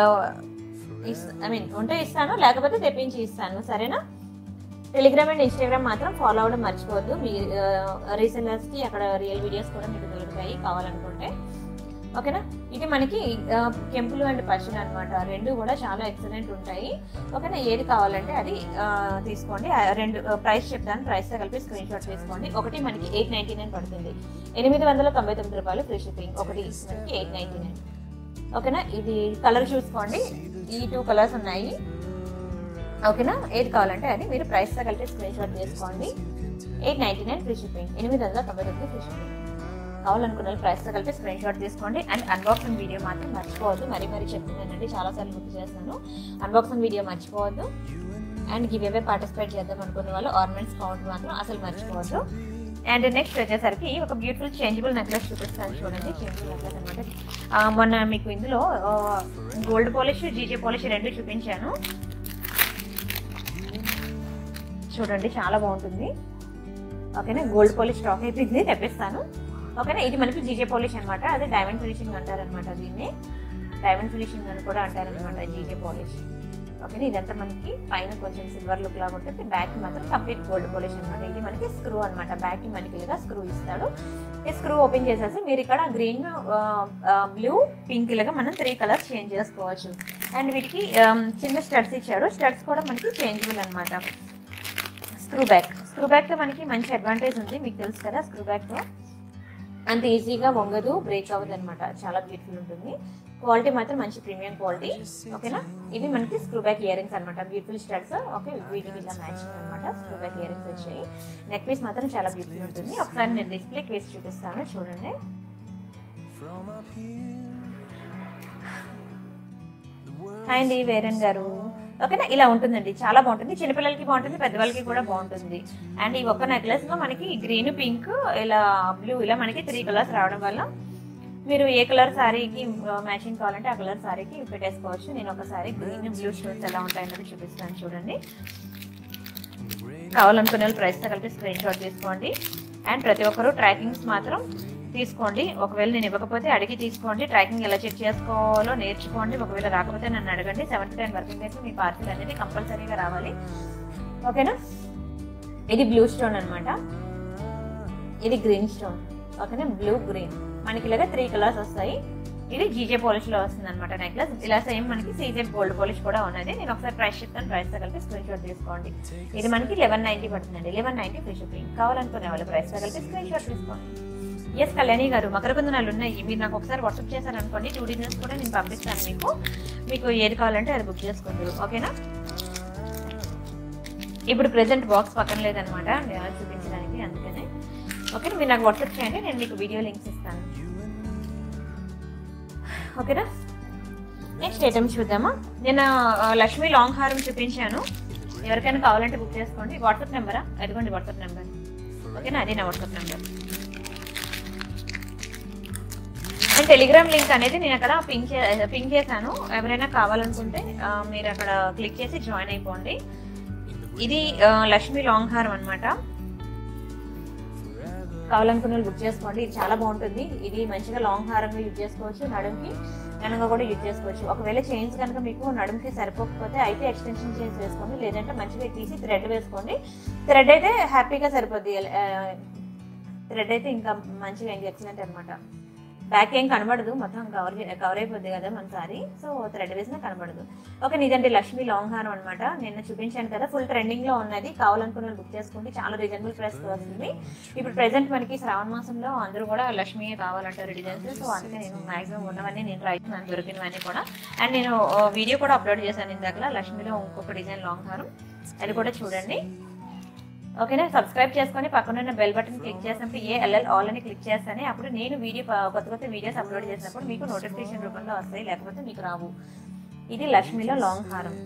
ఐ మీన్ ఉంటే ఇస్తాను లేకపోతే తెప్పించి ఇస్తాను సరేనా టెలిగ్రామ్ అండ్ ఇన్స్టాగ్రామ్ మాత్రం ఫాలో అవ్వడం మర్చిపోవద్దు మీ రీసెల్లర్స్ కి అక్కడ రియల్ వీడియోస్ కూడా మీకు దొరుకుతాయి కావాలనుకుంటే ఓకేనా ఇది మనకి ఆ, కెంపులు అండ్ పచ్చలు అనమాట రెండు కూడా చాలా ఎక్సలెంట్ ఉంటాయి ఓకేనా ఏది కావాలంటే అది ఆ, తీసుకోండి ఆ రెండు ప్రైస్ చెప్తాను ప్రైస్ తో కలిపి స్క్రీన్ షాట్ తీసుకోండి ఒకటి మనకి ఎయిట్ నైన్టీ నైన్ పడుతుంది ఎనిమిది వందల తొంభై తొమ్మిది రూపాయలు ఫ్రీ షిప్పింగ్ ఒకటి మనకి ఎయిట్ నైన్టీ నైన్ ఓకేనా ఇది కలర్ చూసుకోండి ఈ టూ కలర్స్ ఉన్నాయి ఓకేనా ఏది కావాలంటే అది మీరు ప్రైస్ తో కలిపి స్క్రీన్ షాట్ చేసుకోండి eight ninety nine free shipping ఎనిమిది వందల తొంభై తొమ్మిది ఫ్రీ షిప్పింగ్ కావాలనుకున్న ప్రైస్ తో కలిపి స్క్రీన్ షాట్ తీసుకోండి అండ్ అన్బాక్సింగ్ వీడియో మాత్రం మర్చిపోవద్దు మరీ మరీ చెప్తున్నానండి చాలా సార్లు గుర్తు చేస్తున్నాను అన్బాక్సింగ్ వీడియో మర్చిపోవద్దు అండ్ గివ్ అవే పార్టిసిపేట్ చేద్దాం అనుకున్న వాళ్ళు ఆర్నమెంట్స్ కౌంట్ మాత్రం అసలు మర్చిపోవద్దు అండ్ నెక్స్ట్ వచ్చేసరికి ఒక బ్యూటిఫుల్ చేంజబుల్ నెక్లెస్ చూపిస్తాను చూడండి చేంజబుల్ నెక్లెస్ అనమాట మొన్న మీకు ఇందులో గోల్డ్ పాలిష్ జీజే పాలిష్ రెండు చూపించాను చూడండి చాలా బాగుంటుంది ఓకేనా గోల్డ్ పాలిష్ స్టాక్ అయిపోయింది తెప్పిస్తాను ఓకేనా ఇది మనకి జీజే పాలిష్ అనమాట అదే డైమండ్ ఫినిషింగ్ అంటారనమాట దీన్ని డైమండ్ ఫినిషింగ్ అని కూడా అంటారనమాట జీజే పాలిష్ ఓకేనా ఇదంతా మనకి పైన కొంచెం సిల్వర్ లుక్ లాగా ఉంటుంది బ్యాక్ మాత్రం కంప్లీట్ గోల్డ్ పాలిష్ అనమాట ఇది మనకి స్క్రూ అనమాట బ్యాక్ మనకి ఇలా స్క్రూ ఇస్తాడు ఈ స్క్రూ ఓపెన్ చేసేసి మీరు ఇక్కడ గ్రీన్ బ్లూ పింక్ ఇలాగా మనం త్రీ కలర్స్ చేంజ్ చేసుకోవచ్చు అండ్ వీటికి ఆ, చిన్న స్టడ్స్ ఇచ్చాడు స్టడ్స్ కూడా మనకి చేంజబుల్ అనమాట స్క్రూ బ్యాక్ స్క్రూ బ్యాక్ తో మనకి మంచి అడ్వాంటేజ్ ఉంది మీకు తెలుసు కదా స్క్రూ బ్యాక్ తో అంత ఈజీగా వంగదు బ్రేక్ అవ్వదు అనమాట చాలా బ్యూటిఫుల్ ఉంటుంది క్వాలిటీ మాత్రం మంచి ప్రీమియం క్వాలిటీ ఓకేనా ఇవి మనకి స్క్రూ బ్యాక్ ఇయర్ రింగ్స్ అనమాట బ్యూటిఫుల్ స్టడ్స్ ఓకే వీటికి ఇలా మ్యాచింగ్ అనమాట స్క్రూ బ్యాక్ ఇయర్ రింగ్స్ వచ్చాయి నెక్ పీస్ మాత్రం చాలా బ్యూటిఫుల్ ఉంటుంది ఒకసారి నేను డిస్ప్లేకి వేసి చూపిస్తాను చూడండి from up here. The world hi అండి వేరన్ గారు ఓకేనా ఇలా ఉంటుందండి చాలా బాగుంటుంది చిన్నపిల్లలకి బాగుంటుంది పెద్దవాళ్ళకి కూడా బాగుంటుంది అండ్ ఈ ఒక్క నెక్లెస్ లో మనకి గ్రీన్ పింక్ ఇలా బ్లూ ఇలా మనకి త్రీ కలర్స్ రావడం వల్ల మీరు ఏ కలర్ శారీకి మ్యాచింగ్ కావాలంటే ఆ కలర్ శారీకి పెట్టేసుకోవచ్చు నేను ఒకసారి గ్రీన్ బ్లూ షూస్ ఎలా ఉంటాయన్నది చూపిస్తాను చూడండి in the great కావాలనుకునే వాళ్ళు ప్రైస్తో కలిపి స్క్రీన్ షాట్ తీసుకోండి అండ్ ప్రతి ఒక్కరు ట్రాకింగ్స్ మాత్రం తీసుకోండి ఒకవేళ నేను ఇవ్వకపోతే అడిగి తీసుకోండి ట్రాకింగ్ ఎలా చెక్ చేసుకోవాలో నేర్చుకోండి ఒకవేళ రాకపోతే నన్ను అడగండి సెవెంత్ టెన్ వర్కింగ్ డేస్ మీ పార్సిల్ అనేది కంపల్సరీగా రావాలి ఓకేనా ఇది బ్లూ స్టోన్ అన్నమాట ఇది గ్రీన్ స్టోన్ ఓకేనా బ్లూ గ్రీన్ మనకి ఇలాగ త్రీ కలర్స్ వస్తాయి ఇది జీజే పాలిష్ లో వస్తుంది అనమాట నెక్లెస్ ఇలా సేమ్ మనకి సీజే గోల్డ్ పాలిష్ కూడా ఉన్నది నేను ఒకసారి ప్రైస్ చెప్తాను ప్రైస్ తో కలిపి స్క్రీన్ షాట్ తీసుకోండి ఇది మనకి లెవెన్ నైన్టీ పడుతుందండి లెవెన్ నైన్టీ ఫ్రీ షిప్పింగ్ కావాలనుకునే వాళ్ళు ప్రైస్ తో కలిపి స్క్రీన్ షాట్ తీసుకోండి ఎస్ కళ్యాణి గారు మకర కుందనాలు ఉన్నాయి మీరు నాకు ఒకసారి వాట్సాప్ చేశారనుకోండి టూ డీటెయిల్స్ కూడా నేను పంపిస్తాను మీకు మీకు ఏది కావాలంటే అది బుక్ చేసుకోండి ఓకేనా ఇప్పుడు ప్రెసెంట్ బాక్స్ పక్కన లేదనమాట నేను చూపించడానికి అందుకనే ఓకే మీరు నాకు వాట్సాప్ చేయండి నేను మీకు వీడియో లింక్స్ ఇస్తాను ఓకేనా నెక్స్ట్ ఐటమ్స్ చూద్దామా నేను ఆ, లక్ష్మీ లాంగ్ హారం చూపించాను ఎవరికైనా కావాలంటే బుక్ చేసుకోండి వాట్సాప్ నెంబరా అదిగోండి వాట్సాప్ నెంబర్ ఓకేనా అదే నా WhatsApp number and Telegram link అనేది నేను అక్కడ పింక్ చే పింక్ చేశాను ఎవరైనా కావాలనుకుంటే ఆ, మీరు అక్కడ క్లిక్ చేసి జాయిన్ అయిపోండి ఇది ఆ, లక్ష్మీ లాంగ్ హారం అనమాట కావాలనుకున్న వాళ్ళు బుక్ చేసుకోండి ఇది చాలా బాగుంటుంది ఇది మంచిగా లాంగ్ హారంగా యూజ్ చేసుకోవచ్చు నడుంకి వెనక కూడా యూజ్ చేసుకోవచ్చు ఒకవేళ చైన్స్ కనుక మీకు నడుంకి సరిపోకపోతే అయితే ఎక్స్టెన్షన్ చైన్స్ వేసుకోండి లేదంటే మంచిగా తీసి థ్రెడ్ వేసుకోండి థ్రెడ్ అయితే హ్యాపీగా సరిపోద్ది థ్రెడ్ అయితే ఇంకా మంచిగా ఇంకా ఎక్సలెంట్ అనమాట బ్యాక్ ఏం కనబడదు మొత్తం కవర్ కవర్ అయిపోద్ది కదా మన సారీ సో థ్రెడ్ వేసినా కనబడదు ఓకే నీదంటే లక్ష్మీ లాంగ్ హారం అనమాట నిన్న చూపించాను కదా ఫుల్ ట్రెండింగ్ లో ఉన్నది కావాలనుకున్న వాళ్ళు బుక్ చేసుకోండి చాలా రీజనబుల్ ప్రైస్ వస్తుంది ఇప్పుడు ప్రెసెంట్ మనకి శ్రావణ మాసంలో అందరూ కూడా లక్ష్మీ కావాలంటారు డిజైన్స్ సో అందుకే నేను మాక్సిమం ఉన్నవన్నీ నేను ట్రై చేస్తున్నాను దొరికినవన్నీ కూడా అండ్ నేను వీడియో కూడా అప్లోడ్ చేశాను ఇందాక లక్ష్మీలో ఇంకొక డిజైన్ లాంగ్ హారం అది కూడా చూడండి ఓకేనా సబ్స్క్రైబ్ చేసుకొని పక్కన ఉన్న బెల్ బటన్ క్లిక్ చేసినప్పుడు ఏ ఎల్ఎల్ ఆల్ అని క్లిక్ చేస్తానే అప్పుడు నేను వీడియో కొత్త కొత్త వీడియోస్ అప్లోడ్ చేసినప్పుడు మీకు నోటిఫికేషన్ రూపంలో వస్తాయి లేకపోతే మీకు రావు ఇది లక్ష్మిలో లాంగ్ హారం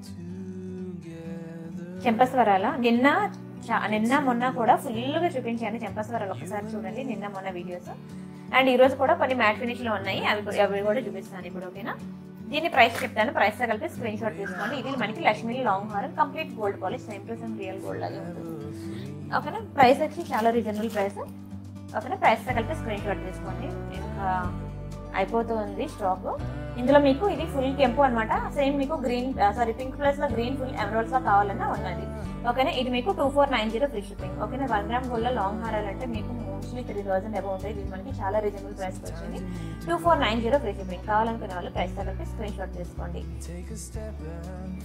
చెంపస్వరాల నిన్న చా- నిన్న మొన్న కూడా ఫుల్గా చూపించాను చెంపస్వరాలు ఒకసారి చూడండి నిన్న మొన్న వీడియోస్ అండ్ ఈ రోజు కూడా కొన్ని మ్యాట్ ఫినిష్ లో ఉన్నాయి అవి కూడా- అవి కూడా చూపిస్తాను ఇప్పుడు ఓకేనా దీని ప్రైస్ చెప్తాను ప్రైస్ తో కలిపి స్క్రీన్ షాట్ తీసుకోండి ఇది మనకి లక్ష్మీ లాంగ్ హారం complete gold polish same to same real gold లాగే ఉంటుంది ఓకేనా ప్రైస్ వచ్చి చాలా రీజనబుల్ ప్రైస్ ఓకేనా ప్రైస్ తో కలిపి స్క్రీన్ షాట్ తీసుకోండి ఇంకా అయిపోతుంది స్టాక్ ఇందులో మీకు ఇది ఫుల్ కెంపు అన్నమాట సేమ్ మీకు గ్రీన్ సారీ పింక్ ప్లస్ లో గ్రీన్ ఫుల్ ఎమరాల్డ్స్ లో కావాలన్నా ఉన్నది ఓకేనా ఇది మీకు two four nine zero free shipping ఓకేనా వన్ గ్రామ్ గోల్డ్ లో లాంగ్ హారాలు అంటే మీకు మోస్ట్లీ త్రీ థౌసండ్ అబౌ ఉంటాయి ఇది మనకి చాలా రీజనబుల్ ప్రైస్ వచ్చింది two four nine zero free shipping కావాలనుకునే వాళ్ళు ప్రైస్ తగ్గట్టు స్క్రీన్ షాట్ తీసుకోండి Take a step back.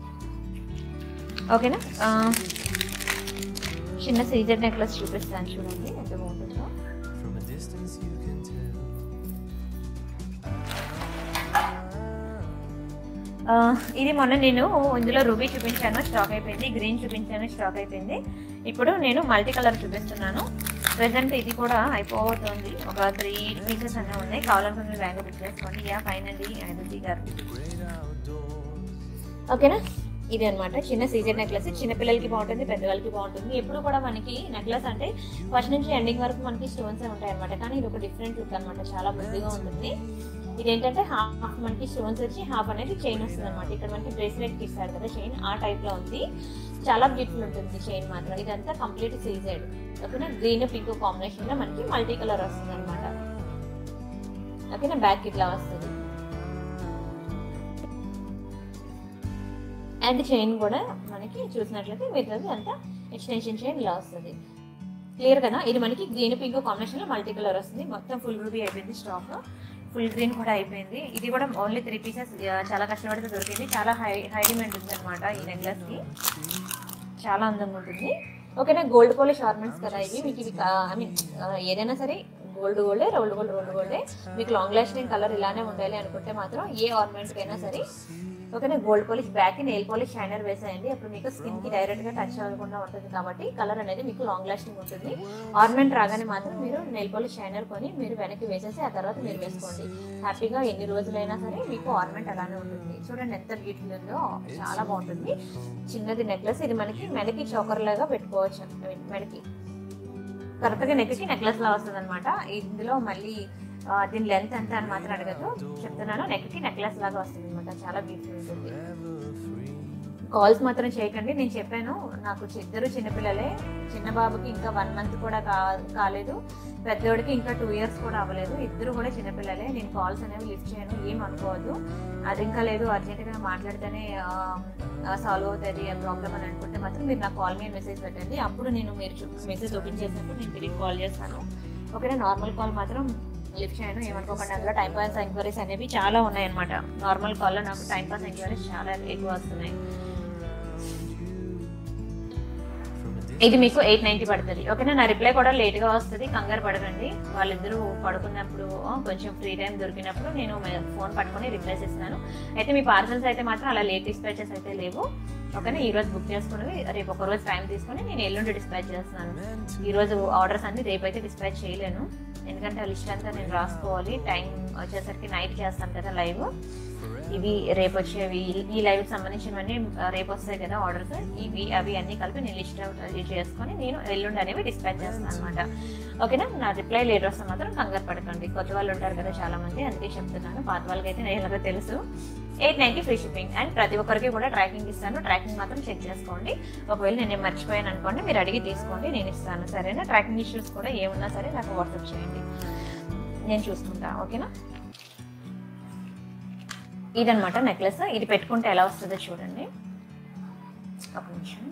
ఓకేనా ఆ, చిన్న సీజర్ నెక్లెస్ చూపిస్తాను చూడండి ఎంత బాగుంటుందో From a distance you can tell. ఆ, ఇది మొన్న నేను ఇందులో రూబీ చూపించాను స్టాక్ అయిపోయింది గ్రీన్ చూపించాను స్టాక్ అయిపోయింది ఇప్పుడు నేను మల్టీ కలర్ చూపిస్తున్నాను ప్రెసెంట్ ఇది కూడా అయిపోతుంది ఒక త్రీ పీసెస్ అన్నీ ఉన్నాయి కావాలనుకున్న బ్యాంక్ బుక్ చేసుకోండి యా ఫైన్ అండి అదితి గారు Great outdoors. ఓకేనా ఇది అన్నమాట చిన్న సీజన్ నెక్లెస్ చిన్న పిల్లలకి బాగుంటుంది పెద్దవాళ్ళకి బాగుంటుంది ఎప్పుడు కూడా మనకి నెక్లెస్ అంటే ఫస్ట్ నుంచి ఎండింగ్ వరకు మనకి స్టోన్స్ ఉంటాయి అనమాట కానీ ఇది ఒక డిఫరెంట్ లుక్ అనమాట చాలా ముద్దుగా ఉంటుంది ఇది ఏంటంటే హాఫ్ మనకి స్టోన్స్ వచ్చి హాఫ్ అనేది చైన్ వస్తుంది అనమాట ఇక్కడ మనకి బ్రేస్లెట్ కి ఇస్తారు కదా చైన్ ఆ టైప్ లో ఉంది చాలా బ్యూటిఫుల్ ఉంటుంది చైన్ మాత్రం ఇదంతా కంప్లీట్ సీజెడ్ ఓకేనా గ్రీన్ పింక్ కాంబినేషన్ లో మనకి మల్టీ కలర్ వస్తుంది అనమాట ఓకేనా బ్యాక్ ఇట్లా వస్తుంది అండ్ చైన్ కూడా మనకి చూసినట్లయితే మిగతాది అంతా ఎక్స్టెన్షన్ చైన్ ఇలా వస్తుంది క్లియర్ కదా ఇది మనకి గ్రీన్ పింక్ కాంబినేషన్ లో మల్టీ కలర్ వస్తుంది మొత్తం ఫుల్ రూబీ అయిపోయింది స్టాక్ ఫుల్ గ్రీన్ కూడా అయిపోయింది ఇది కూడా ఓన్లీ త్రీ పీసెస్ చాలా కష్టపడితే దొరికింది చాలా హై హై డిమాండ్ ఉంది అనమాట ఈ నెక్లెస్ కి చాలా అందంగా ఉంటుంది ఓకేనా గోల్డ్ పాలిష్ ఆర్నమెంట్స్ కదా ఇవి మీకు ఇవి ఐ మీన్ ఏదైనా సరే గోల్డ్ గోల్డే రోల్డ్ గోల్డ్ రోల్డ్ గోల్డే మీకు లాంగ్ లాస్టింగ్ కలర్ ఇలానే ఉండాలి అనుకుంటే మాత్రం ఏ ఆర్నమెంట్ కైనా సరే ఓకేనా gold polish back nail polish shiner వేసేయండి అప్పుడు మీకు స్కిన్ కి డైరెక్ట్ గా టచ్ అవ్వకుండా ఉంటుంది కాబట్టి కలర్ అనేది మీకు లాంగ్ లాస్టింగ్ ఉంటుంది ఆర్నమెంట్ రాగానే మాత్రం మీరు నెయిల్ పాలిష్ షైనర్ కొని మీరు వెనక్కి వేసేసి ఆ తర్వాత మీరు వేసుకోండి హ్యాపీగా ఎన్ని రోజులైనా సరే మీకు ఆర్నమెంట్ అలానే ఉంటుంది చూడండి ఎంత బ్యూటిఫుల్ ఉందో చాలా బాగుంటుంది చిన్నది నెక్లెస్ ఇది మనకి మెడకి చోకర్ లాగా పెట్టుకోవచ్చు I mean, మెడకి కరెక్ట్ గా నెక్కి నెక్లెస్ లా వస్తుంది అనమాట ఇందులో మళ్ళీ ఆ, దీని లెంత్ ఎంత అని మాత్రం అడగదు చెప్తున్నాను నెక్ కి నెక్లెస్ లాగా వస్తుంది అనమాట చాలా బ్యూటిఫుల్ ఉంటుంది కాల్స్ మాత్రం చేయకండి నేను చెప్పాను నాకు చి- ఇద్దరు చిన్నపిల్లలే చిన్న బాబుకి ఇంకా వన్ మంత్ కూడా కా కాలేదు పెద్దోడికి ఇంకా టూ ఇయర్స్ కూడా అవ్వలేదు ఇద్దరు కూడా చిన్నపిల్లలే నేను కాల్స్ అనేవి లిఫ్ట్ చేయను ఏం అనుకోవద్దు అది ఇంకా లేదు అర్జెంటుగా మాట్లాడితేనే సాల్వ్ అవుతుంది ఆ ప్రాబ్లమ్ అని అనుకుంటే మాత్రం మీరు నాకు కాల్ మీద మెసేజ్ పెట్టండి అప్పుడు నేను మీరు మెసేజ్ ఓపెన్ చేసినప్పుడు నేను తిరిగి కాల్ చేస్తాను ఓకేనా నార్మల్ కాల్ మాత్రం లిఫ్ట్ చేయను ఏమనుకోకుండా అందులో టైం పాస్ ఎంక్వైరీస్ అనేవి చాలా ఉన్నాయన్నమాట నార్మల్ కాల్లో నాకు టైం పాస్ ఎంక్వైరీస్ చాలా ఎక్కువ వస్తున్నాయి ఇది మీకు ఎయిట్ నైన్టీ పడుతుంది ఓకేనా నా రిప్లై కూడా లేట్ గా వస్తుంది కంగారు పడకండి వాళ్ళిద్దరూ పడుకున్నప్పుడు ఆ, కొంచెం ఫ్రీ టైం దొరికినప్పుడు నేను ఫోన్ పట్టుకొని రిప్లైస్ ఇస్తాను అయితే మీ పార్సల్స్ అయితే మాత్రం అలా లేట్ డిస్పాచెస్ అయితే లేవు ఓకేనా ఈ రోజు బుక్ చేసుకుని రేపు ఒక రోజు టైం తీసుకొని నేను ఎల్లుండి డిస్పాచ్ చేస్తున్నాను ఈ రోజు ఆర్డర్స్ అన్ని రేపు అయితే డిస్పాచ్ చేయలేను ఎందుకంటే ఆ లిస్ట్ అంతా నేను రాసుకోవాలి టైం వచ్చేసరికి నైట్ చేస్తాను కదా లైవ్ ఇవి రేపు వచ్చేవి ఈ లైవ్ సంబంధించినవన్నీ ఆ, రేపు వస్తాయి కదా ఆర్డర్స్ ఇవి అవి అన్ని కలిపి నేను లిస్ట్ అవుట్ చేసుకొని నేను ఎల్లుండి అనేవి డిస్పాచ్ చేస్తాను అనమాట ఓకేనా నా రిప్లై లేట్ వస్తే మాత్రం కంగారు పడకండి కొత్త వాళ్ళు ఉంటారు కదా చాలా మంది అందుకే చెప్తున్నాను పాత వాళ్ళకి అయితే నేను ఎలాగో తెలుసు eight ninety free shipping and ప్రతి ఒక్కరికి కూడా ట్రాకింగ్ ఇస్తాను ట్రాకింగ్ మాత్రం చెక్ చేసుకోండి ఒకవేళ నేను మర్చిపోయాను అనుకోండి మీరు అడిగి తీసుకోండి నేను ఇస్తాను సరేనా ట్రాకింగ్ ఇష్యూస్ కూడా ఏమున్నా సరే నాకు వాట్సాప్ చేయండి నేను చూసుకుంటా ఓకేనా ఇదనమాట నెక్లెస్ ఇది పెట్టుకుంటే ఎలా వస్తుందో చూడండి ఒక నిమిషం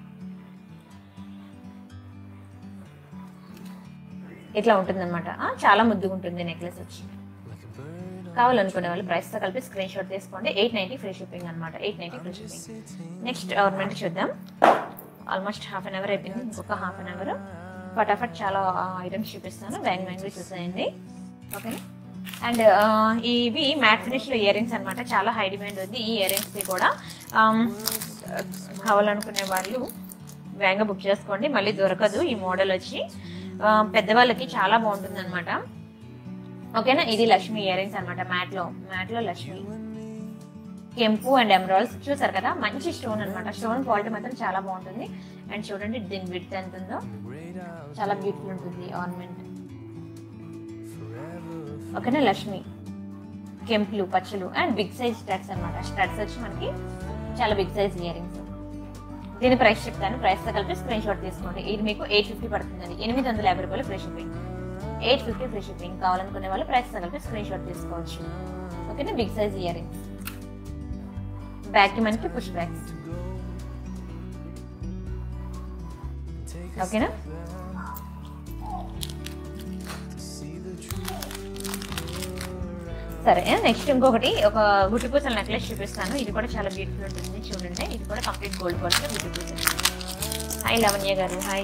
ఇట్లా ఉంటుందన్నమాట ఆ, చాలా ముద్దుగా ఉంటుంది నెక్లెస్ వచ్చి like a bird on కావాలనుకునే వాళ్ళు price తో కలిపి స్క్రీన్ షాట్ తీసుకోండి ఎయిట్ నైన్టీ ఫ్రీ షిప్పింగ్ అనమాట eight ninety free shipping sitting. Next ornament చూద్దాం ఆల్మోస్ట్ హాఫ్ అన్ అవర్ అయిపోయింది ఇంకొక హాఫ్ అన్ అవర్ ఫటాఫట్ చాలా ఐటమ్స్ చూపిస్తాను బ్యాంగ్ బ్యాంగ్ చూసేయండి ఓకేనా అండ్ ఇవి మ్యాట్ ఫినిష్ లో ఇయర్ రింగ్స్ అనమాట చాలా హై డిమాండ్ ఉంది ఈ ఇయర్ రింగ్స్ కి కూడా ఆమ్, కావాలనుకునే వాళ్ళు వేగంగా బుక్ చేసుకోండి మళ్ళీ దొరకదు ఈ మోడల్ వచ్చి ఆ, పెద్దవాళ్ళకి చాలా బాగుంటుంది అనమాట ఓకేనా ఇది లక్ష్మి ఇయర్ రింగ్స్ అనమాట మ్యాట్ లో మ్యాట్ లో లక్ష్మి కెంపు అండ్ ఎమరాల్స్ చూసారు కదా మంచి స్టోన్ అన్నమాట స్టోన్ క్వాలిటీ మాత్రం చాలా బాగుంటుంది అండ్ చూడండి దీని విడ్త్ ఎంత ఉందో Great out చాలా బ్యూటిఫుల్ ఉంటుంది ఆర్నమెంట్ forever. ఓకేనా లక్ష్మి కెంపులు పచ్చలు అండ్ బిగ్ సైజ్ స్టడ్స్ అన్నమాట స్టడ్స్ వచ్చి మనకి చాలా బిగ్ సైజ్ ఇయర్ రింగ్స్ దీని ప్రైస్ చెప్తాను ప్రైస్ తో కలిపి స్క్రీన్ షాట్ తీసుకోండి ఇది మీకు ఎయిట్ ఫిఫ్టీ పడుతుందండి ఎనిమిది వందల యాభై రూపాయలు free shipping eight fifty free shipping కావాలనుకునే వాళ్ళు ప్రైస్ తో కలిపి స్క్రీన్ షాట్ తీసుకోవచ్చు ఓకేనా big size ear rings back కి మనకి పుష్ బ్యాగ్స్ Take ఓకేనా to see the truth. సరే నెక్స్ట్ ఇంకొకటి ఒక గుట్టు పూసల నెక్లెస్ చూపిస్తాను ఇది కూడా చాలా బ్యూటిఫుల్ ఉంటుంది చూడండి ఇది కూడా కంప్లీట్ గోల్డ్ పాలిష్ గుట్టు పూసలు hi Lavanya garu hi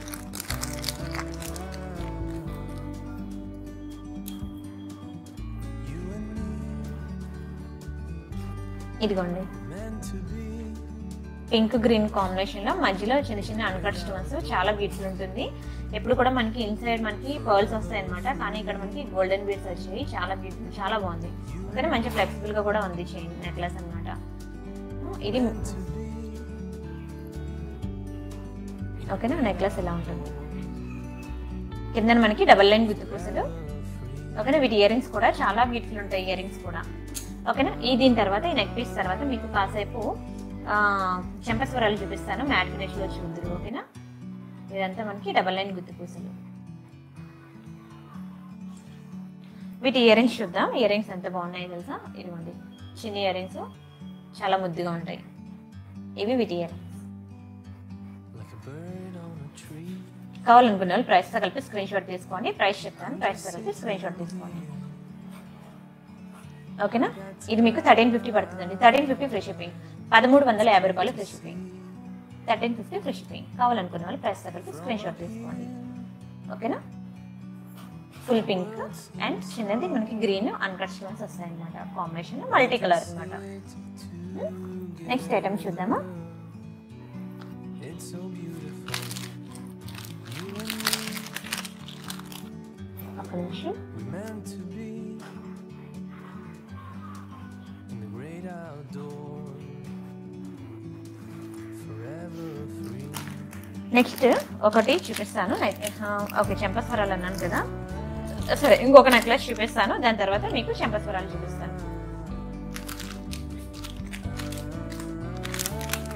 You and me ఇదిగోండి meant to be. Pink green combination లో మధ్యలో చిన్న చిన్న అన్కట్ స్టోన్స్ చాలా బ్యూటిఫుల్ ఉంటుంది ఎప్పుడు కూడా మనకి ఇన్సైడ్ మనకి పర్ల్స్ వస్తాయి అనమాట కానీ ఇక్కడ మనకి గోల్డెన్ బీడ్స్ వచ్చాయి చాలా బ్యూటిఫుల్ చాలా బాగుంది కానీ మంచి ఫ్లెక్సిబుల్ గా కూడా ఉంది చైన్ నెక్లెస్ అన్నమాట ఇది ఓకేనా నెక్లెస్ ఇలా ఉంటుంది కింద మనకి డబల్ లైన్ గుర్తు పూసలు ఓకేనా వీటి ఇయర్ రింగ్స్ కూడా చాలా బ్యూటిఫుల్ ఉంటాయి ఇయర్ రింగ్స్ కూడా ఓకేనా ఈ దీని తర్వాత ఈ నెక్ పీస్ తర్వాత మీకు కాసేపు ఆ, చెంపస్వరాలు చూపిస్తాను మ్యాట్ ఫినిష్ లో చూద్దరు ఓకేనా ఇదంతా మనకి డబల్ లైన్ గుర్తు పూసలు వీటి ఇయర్ రింగ్స్ చూద్దాం ఇయర్ రింగ్స్ ఎంత బాగున్నాయి తెలుసా ఇదిగోండి చిన్న ఇయర్ రింగ్స్ చాలా ముద్దుగా ఉంటాయి ఇవి వీటి ear rings Like a bird on a tree. కావాలనుకున్న వాళ్ళు ప్రైస్ తో కలిపి స్క్రీన్ షాట్ తీసుకోండి ప్రైస్ చెప్తాను ప్రైస్ తో కలిపి స్క్రీన్ షాట్ తీసుకోండి ఓకేనా ఇది మీకు థర్టీన్ ఫిఫ్టీ పడుతుందండి థర్టీన్ ఫిఫ్టీ ఫ్రీ షిప్పింగ్ పదమూడు వందల యాభై రూపాయలు free shipping thirteen fifty free shipping కావాలనుకున్న వాళ్ళు ప్రైస్ తో కలిపి స్క్రీన్ షాట్ తీసుకోండి ఓకేనా ఫుల్ పింక్ అండ్ చిన్నది మనకి గ్రీన్ అన్కట్ స్టోన్స్ వస్తాయి అనమాట కాంబినేషన్ మల్టీ కలర్ అనమాట నెక్స్ట్ ఐటమ్ చూద్దామా It's so beautiful. You and me, ఒక నిమిషం we meant to be in the great outdoors, forever free. Next ఒకటి చూపిస్తాను ఓకే చెంపస్వరాలు అన్నాను కదా సరే ఇంకొక నెక్లెస్ చూపిస్తాను దాని తర్వాత మీకు చెంపస్వరాలు చూపిస్తాను